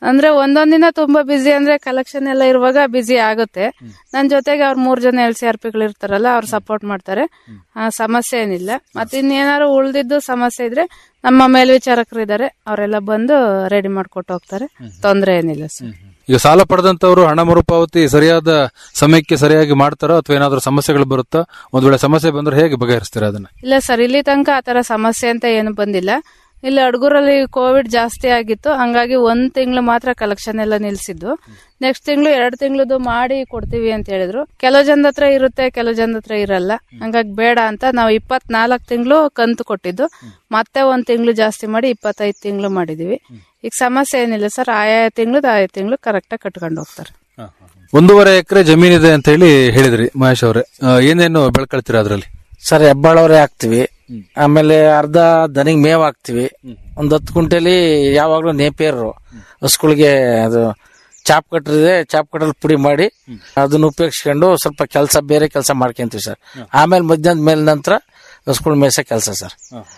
ಅಂದ್ರೆ ಒಂದೊಂದಿನ ತುಂಬಾ ಬಿಸಿ ಅಂದ್ರೆ ಕಲೆಕ್ಷನ್ ಎಲ್ಲ ಇರುವಾಗ ಬಿಸಿ ಆಗುತ್ತೆ ನನ್ ಜೊತೆಗೆ ಅವ್ರ ಮೂರ್ ಜನ ಎಲ್ ಸಿ ಆರ್ ಪಿಗಳು ಇರ್ತಾರಲ್ಲ ಅವ್ರು ಸಪೋರ್ಟ್ ಮಾಡ್ತಾರೆ ಆ, ಸಮಸ್ಯೆ ಏನಿಲ್ಲ ಮತ್ತೆ ಇನ್ನೇನಾದ್ರು ಉಳ್ದಿದ್ದು ಸಮಸ್ಯೆ ಇದ್ರೆ ನಮ್ಮ ಮೇಲ್ವಿಚಾರಕರು ಇದಾರೆ ಅವರೆಲ್ಲ ಬಂದು ರೆಡಿ ಮಾಡ್ಕೊಟ್ಟು ಹೋಗ್ತಾರೆ ತೊಂದ್ರೆ ಏನಿಲ್ಲ ಸರ್ ಈಗ ಸಾಲ ಪಡೆದಂತವರು ಹಣ ಮರುಪಾವತಿ ಸರಿಯಾದ ಸಮಯಕ್ಕೆ ಸರಿಯಾಗಿ ಮಾಡ್ತಾರೋ ಅಥವಾ ಏನಾದರೂ ಸಮಸ್ಯೆಗಳು ಬರುತ್ತಾ ಒಂದ್ ವೇಳೆ ಸಮಸ್ಯೆ ಬಂದ್ರೆ ಹೇಗೆ ಬಗೆಹರಿಸ್ತೀರಾ ಅದನ್ನ ಇಲ್ಲ ಸರ್ ಇಲ್ಲಿ ತನಕ ಆತರ ಸಮಸ್ಯೆ ಅಂತ ಏನು ಬಂದಿಲ್ಲ ಇಲ್ಲಿ ಅಡ್ಗೂರಲ್ಲಿ ಕೋವಿಡ್ ಜಾಸ್ತಿ ಆಗಿತ್ತು ಹಂಗಾಗಿ ಒಂದ್ ತಿಂಗಳು ಮಾತ್ರ ಕಲೆಕ್ಷನ್ ಎಲ್ಲ ನಿಲ್ಸಿದ್ದು ನೆಕ್ಸ್ಟ್ ತಿಂಗಳು ಎರಡು ತಿಂಗಳದು ಮಾಡಿ ಕೊಡ್ತೀವಿ ಅಂತ ಹೇಳಿದ್ರು ಕೆಲವು ಜನದ ಹತ್ರ ಇರುತ್ತೆ ಕೆಲವು ಜನದ ಹತ್ರ ಇರಲ್ಲ ಹಂಗಾಗಿ ಬೇಡ ಅಂತ ನಾವು ಇಪ್ಪತ್ನಾಲ್ಕು ತಿಂಗಳು ಕಂತು ಕೊಟ್ಟಿದ್ದು ಮತ್ತೆ ಒಂದ್ ತಿಂಗಳು ಜಾಸ್ತಿ ಮಾಡಿ ಇಪ್ಪತ್ತೈದು ತಿಂಗಳು ಮಾಡಿದೀವಿ ಈಗ ಸಮಸ್ಯೆ ಏನಿಲ್ಲ ಸರ್ ಆಯಾ ತಿಂಗಳು ಆಯಾ ತಿಂಗಳು ಕರೆಕ್ಟಾಗಿ ಕಟ್ಕೊಂಡು ಹೋಗ್ತಾರೆ ಒಂದೂವರೆ ಎಕರೆ ಜಮೀನಿದೆ ಅಂತ ಹೇಳಿ ಹೇಳಿದ್ರಿ ಮಹೇಶ್ ಅವರೇ ಆ, ಏನೇನು ಬೆಳ್ಕೊಳ್ತೀರಾ ಅದ್ರಲ್ಲಿ ಸರ್ ಹೆಬ್ಬಾಳವ್ರೆ ಹಾಕ್ತಿವಿ ಆಮೇಲೆ ಅರ್ಧ ದನಿಗ್ ಮೇವ್ ಹಾಕ್ತಿವಿ ಒಂದ್ ಹತ್ತು ಕುಂಟೆಲಿ ಯಾವಾಗ್ಲೂ ನೇಪಿಯರು ಹಸುಗಳಿಗೆ ಅದು ಚಾಪ್ ಕಟ್ಟರಿದೆ ಚಾಪ್ ಕಟ್ಟಲ್ಲಿ ಪುಡಿ ಮಾಡಿ ಅದನ್ನ ಉಪಯೋಗಿಸ್ಕೊಂಡು ಸ್ವಲ್ಪ ಕೆಲಸ ಬೇರೆ ಕೆಲಸ ಮಾಡ್ಕೊಂತೀವಿ ಸರ್ ಆಮೇಲೆ ಮಧ್ಯಾಹ್ನದ ಮೇಲೆ ನಂತರ ಹಸುಗಳು ಮೇಯ್ಸೋ ಕೆಲಸ ಸರ್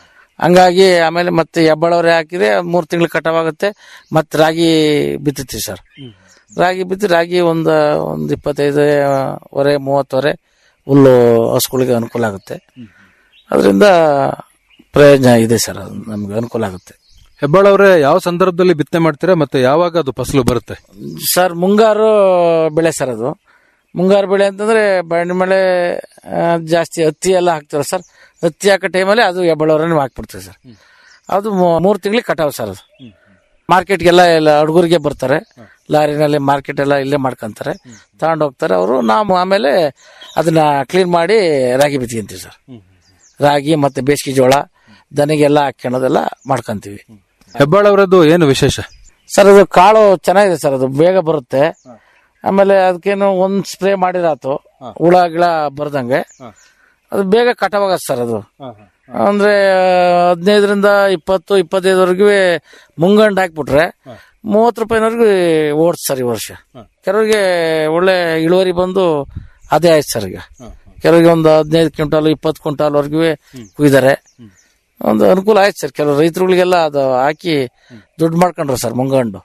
ಹಂಗಾಗಿ ಆಮೇಲೆ ಮತ್ತೆ ಹೆಬ್ಬಾಳವ್ರೆ ಹಾಕಿದ್ರೆ ಮೂರ್ ತಿಂಗಳು ಕಟಾವಾಗುತ್ತೆ ಮತ್ತೆ ರಾಗಿ ಬಿತ್ತುತ್ತೀವಿ ಸರ್ ರಾಗಿ ಬಿತ್ತಿ ರಾಗಿ ಒಂದು ಒಂದು ಇಪ್ಪತ್ತೈದು ವರೆ ಮೂವತ್ತುವರೆ ಹುಲ್ಲು ಹಸುಗಳಿಗೆ ಅನುಕೂಲ ಆಗುತ್ತೆ ಅದರಿಂದ ಪ್ರಯೋಜನ ಇದೆ ಸರ್ ಅದು ನಮ್ಗೆ ಅನುಕೂಲ ಆಗುತ್ತೆ ಹೆಬ್ಬಾಳವ್ರೆ ಯಾವ ಸಂದರ್ಭದಲ್ಲಿ ಬಿತ್ತನೆ ಮಾಡ್ತೀರಾ ಮತ್ತೆ ಯಾವಾಗ ಅದು ಫಸಲು ಬರುತ್ತೆ ಸರ್ ಮುಂಗಾರು ಬೆಳೆ ಸರ್ ಅದು ಮುಂಗಾರು ಬೆಳೆ ಅಂತಂದ್ರೆ ಬೆಳೆ ಮಳೆ ಆ, ಜಾಸ್ತಿ ಹತ್ತಿ ಎಲ್ಲ ಹಾಕ್ತಾರೆ ಸರ್ ಹತ್ತಿ ಹಾಕೋ ಟೈಮಲ್ಲಿ ಅದು ಹೆಬ್ಬಳವರನ್ನು ಹಾಕ್ಬಿಡ್ತೀವಿ ಸರ್ ಅದು ಮೂ- ಮೂರು ತಿಂಗಳಿಗೆ ಕಟಾವು ಸರ್ ಅದು ಮಾರ್ಕೆಟ್ಗೆಲ್ಲ ಎಲ್ಲ ಹುಡುಗರಿಗೆ ಬರ್ತಾರೆ ಲಾರಿನಲ್ಲಿ ಮಾರ್ಕೆಟ್ ಎಲ್ಲ ಇಲ್ಲೇ ಮಾಡ್ಕೊಂತಾರೆ ತಗೊಂಡು ಹೋಗ್ತಾರೆ ಅವರು ನಾವು ಆಮೇಲೆ ಅದನ್ನ ಕ್ಲೀನ್ ಮಾಡಿ ರಾಗಿ ಬಿತ್ಕೊಂತೀವಿ ಸರ್ ರಾಗಿ ಮತ್ತೆ ಬೇಸಿಗೆ ಜೋಳ ದನಿಗೆಲ್ಲ ಹಾಕ್ಕೊಳೋದೆಲ್ಲ ಮಾಡ್ಕೊಂತೀವಿ ಹೆಬ್ಬಾಳವರದ್ದು ಏನು ವಿಶೇಷ ಸರ್ ಅದು ಕಾಳು ಚೆನ್ನಾಗಿದೆ ಸರ್ ಅದು ಬೇಗ ಬರುತ್ತೆ ಆಮೇಲೆ ಅದಕ್ಕೇನು ಒಂದ್ ಸ್ಪ್ರೇ ಮಾಡಿರಾತು ಹುಳ ಗಿಳ ಬರ್ದಂಗೆ ಅದು ಬೇಗ ಕಟಾವಾಗತ್ತೆ ಸರ್ ಅದು ಅಂದ್ರೆ ಹದಿನೈದರಿಂದ ಇಪ್ಪತ್ತು ಇಪ್ಪತ್ತೈದವರೆಗೂ ಮುಂಗಂಡ್ ಹಾಕ್ಬಿಟ್ರೆ ಮೂವತ್ತು ರೂಪಾಯಿನವರೆಗೂ ಓಡ್ಸ್ ಸರ್ ಈ ವರ್ಷ ಕೆಲವರಿಗೆ ಒಳ್ಳೆ ಇಳುವರಿ ಬಂದು ಅದೇ ಆಯ್ತು ಸರ್ ಈಗ ಕೆಲವರಿಗೆ ಒಂದು ಹದಿನೈದು ಕ್ವಿಂಟಾಲ್ ಇಪ್ಪತ್ತು ಕ್ವಿಂಟಾಲ್ವರೆಗೂ ಕುಯ್ದಾರೆ ಒಂದು ಅನುಕೂಲ ಆಯ್ತು ಸರ್ ಕೆಲವು ರೈತರುಗಳಿಗೆಲ್ಲ ಅದು ಹಾಕಿ ದುಡ್ಡು ಮಾಡ್ಕೊಂಡ್ರು ಸರ್ ಮುಂಗಂಡು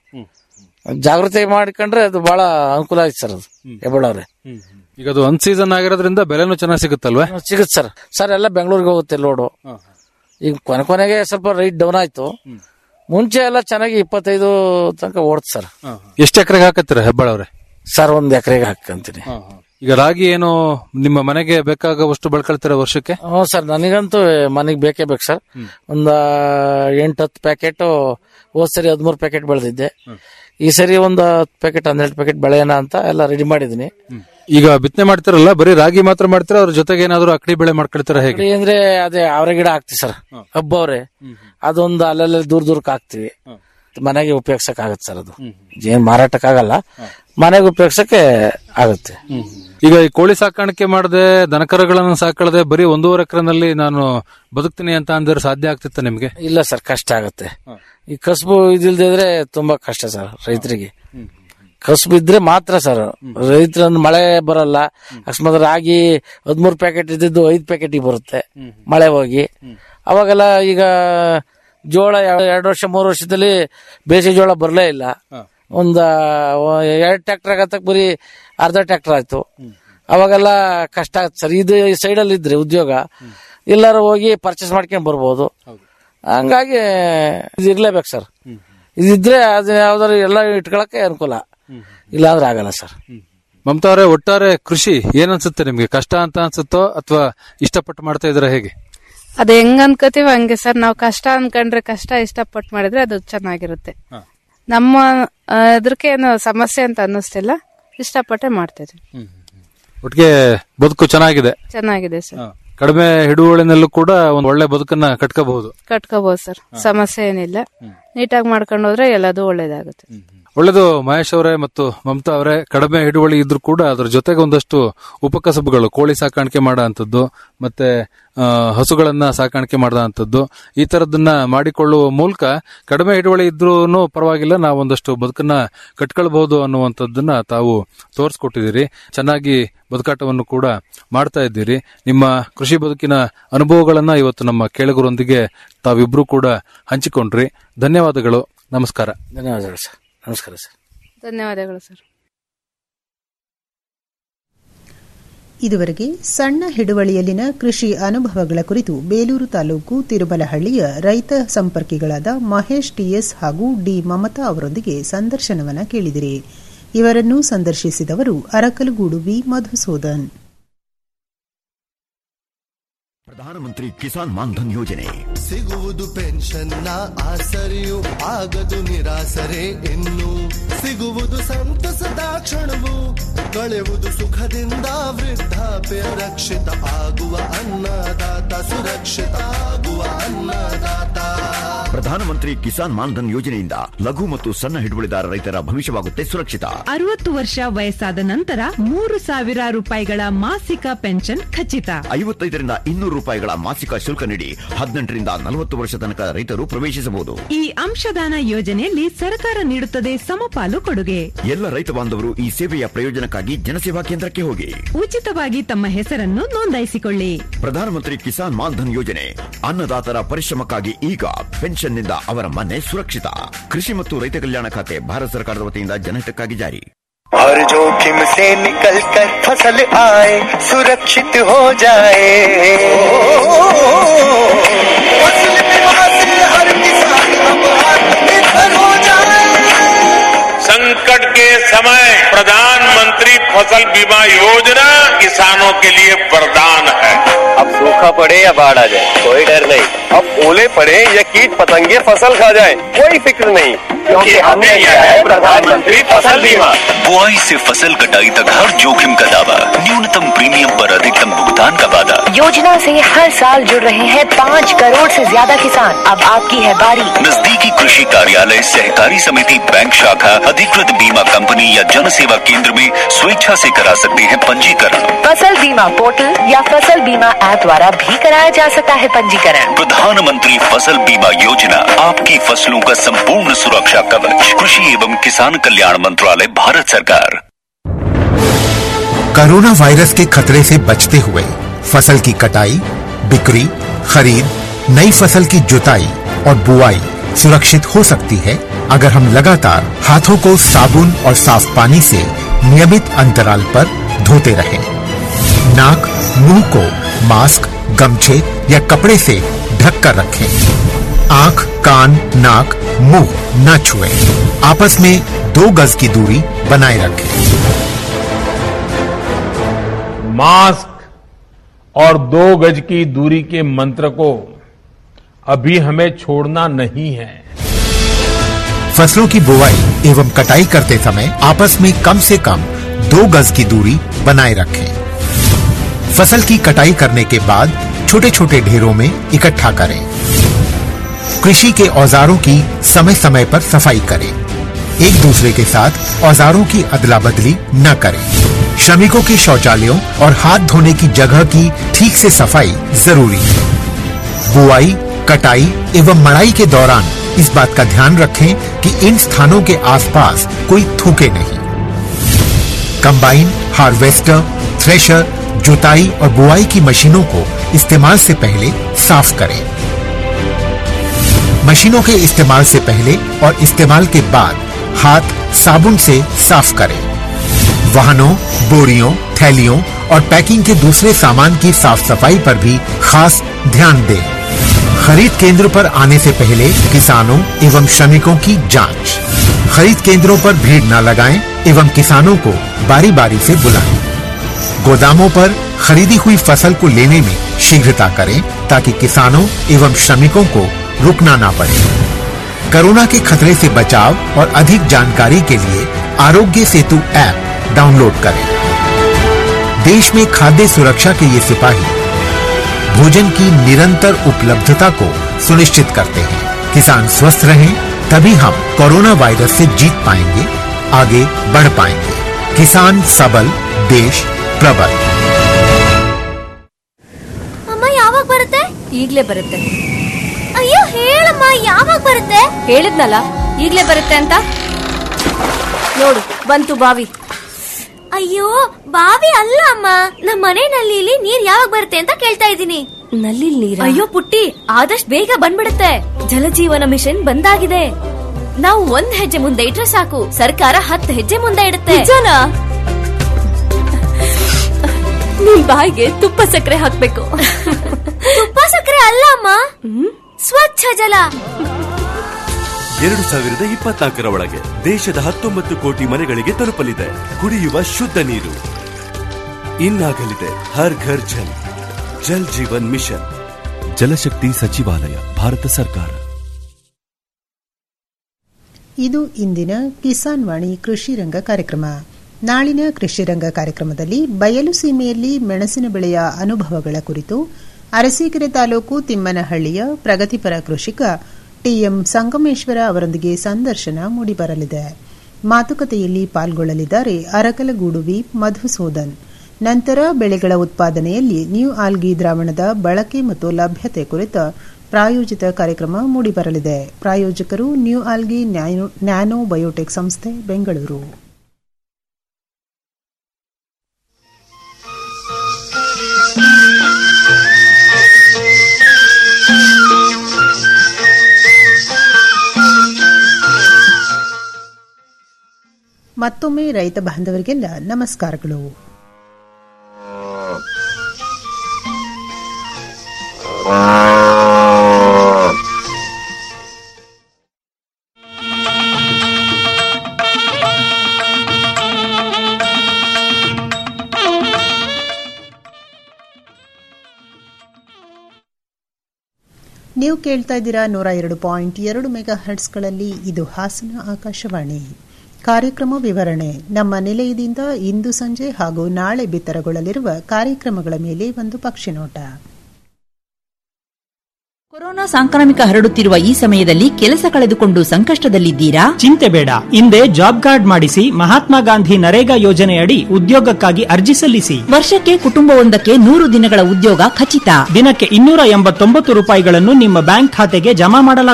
ಜಾಗೃತಿ ಮಾಡ್ಕೊಂಡ್ರೆ ಅದು ಬಹಳ ಅನುಕೂಲ ಆಯ್ತು ಸರ್ ಅದು ಹೆಬ್ಬಳ್ಳವ್ರೆ ಈಗ ಅದು ಅನ್ ಸೀಸನ್ ಆಗಿರೋದ್ರಿಂದ ಬೆಲೆನೂ ಚೆನ್ನಾಗಿ ಸಿಗುತ್ತಲ್ವೇ ಸಿಗುತ್ತೆ ಸರ್ ಸರ್ ಎಲ್ಲ ಬೆಂಗಳೂರಿಗೆ ಹೋಗುತ್ತೆ ಲೋಡು ಈಗ ಕೊನೆ ಕೊನೆಗೆ ಸ್ವಲ್ಪ ರೈಟ್ ಡೌನ್ ಆಯ್ತು ಮುಂಚೆ ಎಲ್ಲ ಚೆನ್ನಾಗಿ ಇಪ್ಪತ್ತೈದು ತನಕ ಓಡ್ತು ಸರ್ ಎಷ್ಟು ಎಕರೆಗೆ ಹಾಕತ್ತೀರಾ ಹೆಬ್ಬಾಳವ್ರೆ ಸರ್ ಒಂದ್ ಎಕರೆಗೆ ಹಾಕಂತೀನಿ ಈಗ ರಾಗಿ ಏನು ನಿಮ್ಮ ಮನೆಗೆ ಬೇಕಾಗುವಷ್ಟು ಬೆಳ್ಕೊಳ್ತೀರಾ ವರ್ಷಕ್ಕೆ ಹ್ಞೂ ಸರ್ ನನಗಂತೂ ಮನೆಗೆ ಬೇಕೇ ಬೇಕು ಸರ್ ಒಂದ ಎಂಟು ಹತ್ತು ಪ್ಯಾಕೆಟ್ ಹೋದ್ ಸರಿ ಹದಿಮೂರು ಪ್ಯಾಕೆಟ್ ಬೆಳೆದಿದ್ದೆ ಈ ಸರಿ ಒಂದು ಹತ್ತು ಪ್ಯಾಕೆಟ್ ಹನ್ನೆರಡು ಪ್ಯಾಕೆಟ್ ಬೆಳೆಯೋಣ ಅಂತ ಎಲ್ಲ ರೆಡಿ ಮಾಡಿದೀನಿ ಈಗ ಬಿತ್ತನೆ ಮಾಡ್ತಿರಲ್ಲ ಬರೀ ರಾಗಿ ಮಾತ್ರ ಮಾಡ್ತೀರಾ ಅದ್ರ ಜೊತೆಗೆ ಏನಾದ್ರು ಅಕ್ಕಡಿ ಬೆಳೆ ಮಾಡ್ಕೊಳ್ತೀರಾ ಹೇಗೆ ಅಡಿ ಅಂದ್ರೆ ಅದೇ ಅವರ ಗಿಡ ಹಾಕ್ತಿವಿ ಸರ್ ಹಬ್ಬವ್ರೆ ಅದೊಂದು ಅಲ್ಲೆಲ್ಲ ದೂರ ದೂರಕ್ಕೆ ಹಾಕ್ತಿವಿ ಮನೆಗೆ ಉಪಯೋಗಿಸಕ್ ಆಗತ್ತೆ ಸರ್ ಅದು ಏನ್ ಮಾರಾಟಕ್ಕಾಗಲ್ಲ ಮನೆಗೆ ಉಪಯೋಗಿಸಕ್ಕೆ ಆಗುತ್ತೆ ಈಗ ಈ ಕೋಳಿ ಸಾಕಾಣಿಕೆ ಮಾಡದೆ ದನಕರಗಳನ್ನು ಸಾಕಳದೆ ಬರೀ ಒಂದೂವರೆ ಎಕರೆನಲ್ಲಿ ನಾನು ಬದುಕ್ತೀನಿ ಅಂತ ಅಂದ್ರೆ ಸಾಧ್ಯ ಆಗ್ತಿತ್ತ ನಿಮ್ಗೆ ಇಲ್ಲ ಸರ್ ಕಷ್ಟ ಆಗುತ್ತೆ ಈ ಕಸಬು ಇದಿಲ್ದೇ ಇದ್ರೆ ತುಂಬಾ ಕಷ್ಟ ಸರ್ ರೈತರಿಗೆ ಕಸಬು ಇದ್ರೆ ಮಾತ್ರ ಸರ್ ರೈತರನ್ನ ಮಳೆ ಬರಲ್ಲ ಅಕಸ್ಮಾತ್ ರಾಗಿ ಹದ್ಮೂರ್ ಪ್ಯಾಕೆಟ್ ಇದ್ದಿದ್ದು ಐದ್ ಪ್ಯಾಕೆಟ್ ಬರುತ್ತೆ ಮಳೆ ಹೋಗಿ ಅವಾಗೆಲ್ಲ ಈಗ ಜೋಳ ಎರಡು ವರ್ಷ ಮೂರು ವರ್ಷದಲ್ಲಿ ಬೇಸಿಗೆ ಜೋಳ ಬರಲೇ ಇಲ್ಲ ಒಂದ ಎರಡ್ ಟ್ರ್ಯಾಕ್ಟರ್ ಆಗತ್ತಕ್ ಬರೀ ಅರ್ಧ ಟ್ರ್ಯಾಕ್ಟರ್ ಆಯ್ತು ಅವಾಗೆಲ್ಲ ಕಷ್ಟ ಆಗತ್ತೆ ಸರ್ ಇದು ಸೈಡಲ್ಲಿ ಇದ್ರೆ ಉದ್ಯೋಗ ಎಲ್ಲಾರು ಹೋಗಿ ಪರ್ಚೇಸ್ ಮಾಡ್ಕೊಂಡ್ ಬರ್ಬೋದು ಹಂಗಾಗಿ ಇದು ಇರ್ಲೇಬೇಕು ಸರ್ ಇದಿದ್ರೆ ಅದು ಯಾವ್ದಾದ್ರು ಎಲ್ಲ ಇಟ್ಕೊಳಕ್ಕೆ ಅನುಕೂಲ ಇಲ್ಲಾಂದ್ರೆ ಆಗಲ್ಲ ಸರ್ ಮಮತಾ ಅವರೇ ಒಟ್ಟಾರೆ ಕೃಷಿ ಏನನ್ಸುತ್ತೆ ನಿಮ್ಗೆ ಕಷ್ಟ ಅಂತ ಅನ್ಸುತ್ತೋ ಅಥವಾ ಇಷ್ಟಪಟ್ಟು ಮಾಡ್ತಾ ಇದ್ರ ಹೇಗೆ ಅದ್ ಹೆಂಗ್ ಅನ್ಕೋತೀವಿ ಹಂಗೆ ಸರ್ ನಾವು ಕಷ್ಟ ಅನ್ಕೊಂಡ್ರೆ ಕಷ್ಟ ಇಷ್ಟಪಟ್ಟು ಮಾಡಿದ್ರೆ ಅದು ಚೆನ್ನಾಗಿರುತ್ತೆ ನಮ್ಮ ಆ, ಇದಕ್ಕೆ ಏನು ಸಮಸ್ಯೆ ಅಂತ ಅನ್ನಿಸ್ತಿಲ್ಲ ಇಷ್ಟಪಟ್ಟೆ ಮಾಡ್ತಿದ್ವಿ ಒಟ್ಟಿಗೆ ಬದುಕು ಚೆನ್ನಾಗಿದೆ ಚೆನ್ನಾಗಿದೆ ಸರ್ ಕಡಿಮೆ ಹಿಡುವಳಿನಲ್ಲೂ ಕೂಡ ಒಂದು ಒಳ್ಳೆ ಬದುಕನ್ನ ಕಟ್ಕೋಬಹುದು ಕಟ್ಕೋಬಹುದು ಸರ್ ಸಮಸ್ಯೆ ಏನಿಲ್ಲ ನೀಟಾಗಿ ಮಾಡ್ಕೊಂಡು ಹೋದ್ರೆ ಎಲ್ಲದೂ ಒಳ್ಳೇದಾಗುತ್ತೆ ಒಳ್ಳೆದು ಮಹೇಶ್ ಅವರೇ ಮತ್ತು ಮಮತಾ ಅವರೇ ಕಡಿಮೆ ಹಿಡುವಳಿ ಇದ್ರೂ ಕೂಡ ಅದ್ರ ಜೊತೆಗೆ ಒಂದಷ್ಟು ಉಪಕಸಬುಗಳು ಕೋಳಿ ಸಾಕಾಣಿಕೆ ಮಾಡೋ ಅಂಥದ್ದು ಮತ್ತೆ ಆ, ಹಸುಗಳನ್ನ ಸಾಕಾಣಿಕೆ ಮಾಡೋ ಅಂಥದ್ದು ಈ ತರದನ್ನ ಮಾಡಿಕೊಳ್ಳುವ ಮೂಲಕ ಕಡಿಮೆ ಹಿಡುವಳಿ ಇದ್ರೂ ಪರವಾಗಿಲ್ಲ ನಾವು ಒಂದಷ್ಟು ಬದುಕನ್ನ ಕಟ್ಕೊಳ್ಬಹುದು ಅನ್ನುವಂಥದ್ದನ್ನ ತಾವು ತೋರಿಸ್ಕೊಟ್ಟಿದ್ದೀರಿ ಚೆನ್ನಾಗಿ ಬದುಕಾಟವನ್ನು ಕೂಡ ಮಾಡ್ತಾ ಇದ್ದೀರಿ ನಿಮ್ಮ ಕೃಷಿ ಬದುಕಿನ ಅನುಭವಗಳನ್ನ ಇವತ್ತು ನಮ್ಮ ಕೇಳುಗರೊಂದಿಗೆ ತಾವಿಬ್ರು ಕೂಡ ಹಂಚಿಕೊಂಡ್ರಿ ಧನ್ಯವಾದಗಳು ನಮಸ್ಕಾರ ಧನ್ಯವಾದಗಳು ಸರ್ ನಮಸ್ಕಾರ ಸರ್ ಧನ್ಯವಾದಗಳು ಸರ್ ಇದುವರೆಗೆ ಸಣ್ಣ ಹಿಡುವಳಿಯಲ್ಲಿನ ಕೃಷಿ ಅನುಭವಗಳ ಕುರಿತು ಬೇಲೂರು ತಾಲೂಕು ತಿರುಮಲಹಳ್ಳಿಯ ರೈತ ಸಂಪರ್ಕಿಗಳಾದ ಮಹೇಶ್ ಟಿಎಸ್ ಹಾಗೂ ಡಿ ಮಮತಾ ಅವರೊಂದಿಗೆ ಸಂದರ್ಶನವನ್ನ ಕೇಳಿದಿರಿ ಇವರನ್ನು ಸಂದರ್ಶಿಸಿದವರು ಅರಕಲಗೂಡು ವಿ ಮಧುಸೂದನ್ ಪ್ರಧಾನಮಂತ್ರಿ ಕಿಸಾನ್ ಮಾನ್ಧನ್ ಯೋಜನೆ ಸಿಗುವುದು ಪೆನ್ಷನ್ನ ಆಸರೆಯು ಆಗದು ನಿರಾಸರೆ ಇನ್ನು ಸಿಗುವುದು ಸಂತಸದ ಕ್ಷಣವು ಕಳೆವುದು ಸುಖದಿಂದ ವೃದ್ಧಾಪ್ಯ ರಕ್ಷಿತ ಆಗುವ ಅನ್ನದಾತ ಸುರಕ್ಷಿತ ಆಗುವ ಅನ್ನದಾತ ಪ್ರಧಾನಮಂತ್ರಿ ಕಿಸಾನ್ ಮಾನ್ಧನ್ ಯೋಜನೆಯಿಂದ ಲಘು ಮತ್ತು ಸಣ್ಣ ಹಿಡುವಳಿದಾರ ರೈತರ ಭವಿಷ್ಯವಾಗುತ್ತೆ ಸುರಕ್ಷಿತ ಅರವತ್ತು ವರ್ಷ ವಯಸ್ಸಾದ ನಂತರ ಮೂರು ಸಾವಿರ ರೂಪಾಯಿಗಳ ಮಾಸಿಕ ಪೆನ್ಷನ್ ಖಚಿತ ಐವತ್ತೈದರಿಂದ ಇನ್ನೂರು ರೂಪಾಯಿಗಳ ಮಾಸಿಕ ಶುಲ್ಕ ನೀಡಿ ಹದಿನೆಂಟರಿಂದ ನಲವತ್ತು ವರ್ಷ ತನಕ ರೈತರು ಪ್ರವೇಶಿಸಬಹುದು ಈ ಅಂಶದಾನ ಯೋಜನೆಯಲ್ಲಿ ಸರ್ಕಾರ ನೀಡುತ್ತದೆ ಸಮಪಾಲು ಕೊಡುಗೆ ಎಲ್ಲ ರೈತ ಬಾಂಧವರು ಈ ಸೇವೆಯ ಪ್ರಯೋಜನಕ್ಕಾಗಿ ಜನಸೇವಾ ಕೇಂದ್ರಕ್ಕೆ ಹೋಗಿ ಉಚಿತವಾಗಿ ತಮ್ಮ ಹೆಸರನ್ನು ನೋಂದಾಯಿಸಿಕೊಳ್ಳಿ ಪ್ರಧಾನಮಂತ್ರಿ ಕಿಸಾನ್ ಮಾನ್ಧನ್ ಯೋಜನೆ ಅನ್ನದಾತರ ಪರಿಶ್ರಮಕ್ಕಾಗಿ ಈಗ ಪೆನ್ಷನ್ನಿಂದ ಅವರ ಮನೆ ಸುರಕ್ಷಿತ ಕೃಷಿ ಮತ್ತು ರೈತ ಕಲ್ಯಾಣ ಖಾತೆ ಭಾರತ ಸರ್ಕಾರದ ವತಿಯಿಂದ ಜನಹಿತಕ್ಕಾಗಿ ಜಾರಿ हर जोखिम से निकल कर फसल आए सुरक्षित हो जाए फसल बीमा से हर किसान अब आत्मनिर्भर हो जाए संकट के समय प्रधानमंत्री फसल बीमा योजना किसानों के लिए वरदान है अब सूखा पड़े या बाढ़ आ जाए कोई डर नहीं अब ओले पड़े या कीट पतंगे फसल खा जाए कोई फिक्र नहीं क्योंकि हमने लिया है प्रधानमंत्री फसल बीमा बुआई से फसल कटाई तक हर जोखिम का दावा न्यूनतम प्रीमियम पर अधिकतम भुगतान का वादा योजना से हर साल जुड़ रहे हैं पाँच करोड़ से ज्यादा किसान अब आपकी है बारी नजदीकी कृषि कार्यालय सहकारी समिति बैंक शाखा अधिकृत बीमा कंपनी या जन सेवा केंद्र में स्वेच्छा से करा सकते हैं पंजीकरण फसल बीमा पोर्टल या फसल बीमा ऐप द्वारा भी कराया जा सकता है पंजीकरण प्रधानमंत्री फसल बीमा योजना आपकी फसलों का संपूर्ण सुरक्षा कवच कृषि एवं किसान कल्याण मंत्रालय भारत सरकार कोरोना वायरस के खतरे से बचते हुए फसल की कटाई बिक्री खरीद नई फसल की जुताई और बुआई सुरक्षित हो सकती है अगर हम लगातार हाथों को साबुन और साफ पानी से नियमित अंतराल पर धोते रहें। नाक मुंह को मास्क गमछे या कपड़े से ढक कर रखें आंख कान नाक मुंह न छुएं। आपस में दो गज की दूरी बनाए रखें मास्क और दो गज की दूरी के मंत्र को अभी हमें छोड़ना नहीं है फसलों की बुवाई एवं कटाई करते समय आपस में कम से कम दो गज की दूरी बनाए रखें फसल की कटाई करने के बाद छोटे छोटे ढेरों में इकट्ठा करें कृषि के औजारों की समय समय पर सफाई करें एक दूसरे के साथ औजारों की अदला बदली न करें श्रमिकों के शौचालयों और हाथ धोने की जगह की ठीक से सफाई जरूरी है बुआई कटाई एवं मड़ाई के दौरान इस बात का ध्यान रखें कि इन स्थानों के आसपास कोई थूके नहीं कंबाइन हार्वेस्टर थ्रेशर जुताई और बुआई की मशीनों को इस्तेमाल से पहले साफ करें मशीनों के इस्तेमाल से पहले और इस्तेमाल के बाद हाथ साबुन से साफ करें वाहनों बोरियों थैलियों और पैकिंग के दूसरे सामान की साफ सफाई पर भी खास ध्यान दें खरीद केंद्र पर आने से पहले किसानों एवं श्रमिकों की जांच खरीद केंद्रों पर भीड़ न लगाएं एवं किसानों को बारी बारी से बुलाएं गोदामों पर खरीदी हुई फसल को लेने में शीघ्रता करें ताकि किसानों एवं श्रमिकों को रुकना ना पड़े कोरोना के खतरे से बचाव और अधिक जानकारी के लिए आरोग्य सेतु ऐप डाउनलोड करें देश में खाद्य सुरक्षा के ये सिपाही भोजन की निरंतर उपलब्धता को सुनिश्चित करते हैं किसान स्वस्थ रहें तभी हम कोरोना वायरस से जीत पाएंगे आगे बढ़ पाएंगे किसान सबल देश प्रबल ಅಮ್ಮ ಯಾವಾಗ ಬರುತ್ತೆ ಈಗ್ಲೇ ಬರುತ್ತೆ ಅಯ್ಯೋ ಹೇಳಮ್ಮ ಯಾವಾಗ ಬರುತ್ತೆ ಹೇಳಿದ್ನಲ್ಲ ಈಗ್ಲೇ ಬರುತ್ತೆ ಅಂತ ನೋಡು ಬಂತು ಬಾವಿ ಅಯ್ಯೋ ಬಾವಿ ಅಲ್ಲ ಅಮ್ಮ ನಮ್ಮ ಮನೆ ನಲ್ಲಿಲಿ ನೀರ್ ಯಾವಾಗ ಬರುತ್ತೆ ಅಂತ ಕೇಳ್ತಾ ಇದ್ದೀನಿ ನಲ್ಲಿ ನೀರ ಅಯ್ಯೋ ಪುಟ್ಟಿ ಆದಷ್ಟು ಬೇಗ ಬಂದ್ಬಿಡುತ್ತೆ ಜಲಜೀವನ ಮಿಷನ್ ಬಂದಾಗಿದೆ ನಾವು ಒಂದ್ ಹೆಜ್ಜೆ ಮುಂದೆ ಇಟ್ರೆ ಸಾಕು ಸರ್ಕಾರ ಹತ್ತು ಹೆಜ್ಜೆ ಮುಂದೆ ಇಡುತ್ತೆ ನಿಜನಾ ನಿಮ್ ಬಾಯಿಗೆ ತುಪ್ಪ ಸಕ್ಕರೆ ಹಾಕ್ಬೇಕು ತುಪ್ಪ ಸಕ್ಕರೆ ಅಲ್ಲ ಅಮ್ಮ ಸ್ವಚ್ಛ ಜಲ ಎರಡು ಸಾವಿರದ ಇಪ್ಪತ್ನಾಲ್ಕರ ಒಳಗೆ ದೇಶದ ಹತ್ತೊಂಬತ್ತು ಕೋಟಿ ಮನೆಗಳಿಗೆ ತಲುಪಲಿದೆ ಕುಡಿಯುವ ಶುದ್ಧ ನೀರು ಇನ್ನಾಗಲಿದೆ ಹರ್ ಘರ್ ಜಲ್ ಜಲ್ ಜೀವನ್ ಮಿಷನ್ ಜಲಶಕ್ತಿ ಸಚಿವಾಲಯ ಭಾರತ ಸರ್ಕಾರ ಇದು ಇಂದಿನ ಕಿಸಾನ್ ವಾಣಿ ಕೃಷಿ ರಂಗ ಕಾರ್ಯಕ್ರಮ ನಾಳಿನ ಕೃಷಿ ರಂಗ ಕಾರ್ಯಕ್ರಮದಲ್ಲಿ ಬಯಲು ಸೀಮೆಯಲ್ಲಿ ಮೆಣಸಿನ ಬೆಳೆಯ ಅನುಭವಗಳ ಕುರಿತು ಅರಸೀಕೆರೆ ತಾಲೂಕು ತಿಮ್ಮನಹಳ್ಳಿಯ ಪ್ರಗತಿಪರ ಕೃಷಿಕ ಟಿಎಂ ಸಂಗಮೇಶ್ವರ ಅವರೊಂದಿಗೆ ಸಂದರ್ಶನ ಮೂಡಿಬರಲಿದೆ ಮಾತುಕತೆಯಲ್ಲಿ ಪಾಲ್ಗೊಳ್ಳಲಿದ್ದಾರೆ ಅರಕಲಗೂಡು ವಿ ಮಧುಸೂದನ್ ನಂತರ ಬೆಳೆಗಳ ಉತ್ಪಾದನೆಯಲ್ಲಿ ನ್ಯೂ ಆಲ್ಗಿ ದ್ರಾವಣದ ಬಳಕೆ ಮತ್ತು ಲಭ್ಯತೆ ಕುರಿತ ಪ್ರಾಯೋಜಿತ ಕಾರ್ಯಕ್ರಮ ಮೂಡಿಬರಲಿದೆ ಪ್ರಾಯೋಜಕರು ನ್ಯೂ ಆಲ್ಗಿ ನ್ಯಾನೋ ಬಯೋಟೆಕ್ ಸಂಸ್ಥೆ ಬೆಂಗಳೂರು ಮತ್ತೊಮ್ಮೆ ರೈತ ಬಾಂಧವರಿಗೆಲ್ಲ ನಮಸ್ಕಾರಗಳು ನೀವು ಕೇಳ್ತಾ ಇದ್ದೀರಾ ನೂರ ಎರಡು ಪಾಯಿಂಟ್ ಎರಡು ಮೆಗಾ ಹರ್ಟ್ಸ್ಗಳಲ್ಲಿ ಇದು ಹಾಸನ ಆಕಾಶವಾಣಿ ಕಾರ್ಯಕ್ರಮ ವಿವರಣೆ ನಮ್ಮ ನಿಲಯದಿಂದ ಇಂದು ಸಂಜೆ ಹಾಗೂ ನಾಳೆ ಬಿತ್ತರಗೊಳ್ಳಲಿರುವ ಕಾರ್ಯಕ್ರಮಗಳ ಮೇಲೆ ಒಂದು ಪಕ್ಷಿನೋಟ ಕೊರೋನಾ ಸಾಂಕ್ರಾಮಿಕ ಹರಡುತ್ತಿರುವ ಈ ಸಮಯದಲ್ಲಿ ಕೆಲಸ ಕಳೆದುಕೊಂಡು ಸಂಕಷ್ಟದಲ್ಲಿದ್ದೀರಾ ಚಿಂತೆ ಬೇಡ ಹಿಂದೆ ಜಾಬ್ ಕಾರ್ಡ್ ಮಾಡಿಸಿ ಮಹಾತ್ಮ ಗಾಂಧಿ ನರೇಗಾ ಯೋಜನೆಯಡಿ ಉದ್ಯೋಗಕ್ಕಾಗಿ ಅರ್ಜಿ ಸಲ್ಲಿಸಿ ವರ್ಷಕ್ಕೆ ಕುಟುಂಬವೊಂದಕ್ಕೆ ನೂರು ದಿನಗಳ ಉದ್ಯೋಗ ಖಚಿತ ದಿನಕ್ಕೆ ಇನ್ನೂರ ಎಂಬತ್ತೊಂಬತ್ತು ರೂಪಾಯಿಗಳನ್ನು ನಿಮ್ಮ ಬ್ಯಾಂಕ್ ಖಾತೆಗೆ ಜಮಾ ಮಾಡಲಾಗುತ್ತದೆ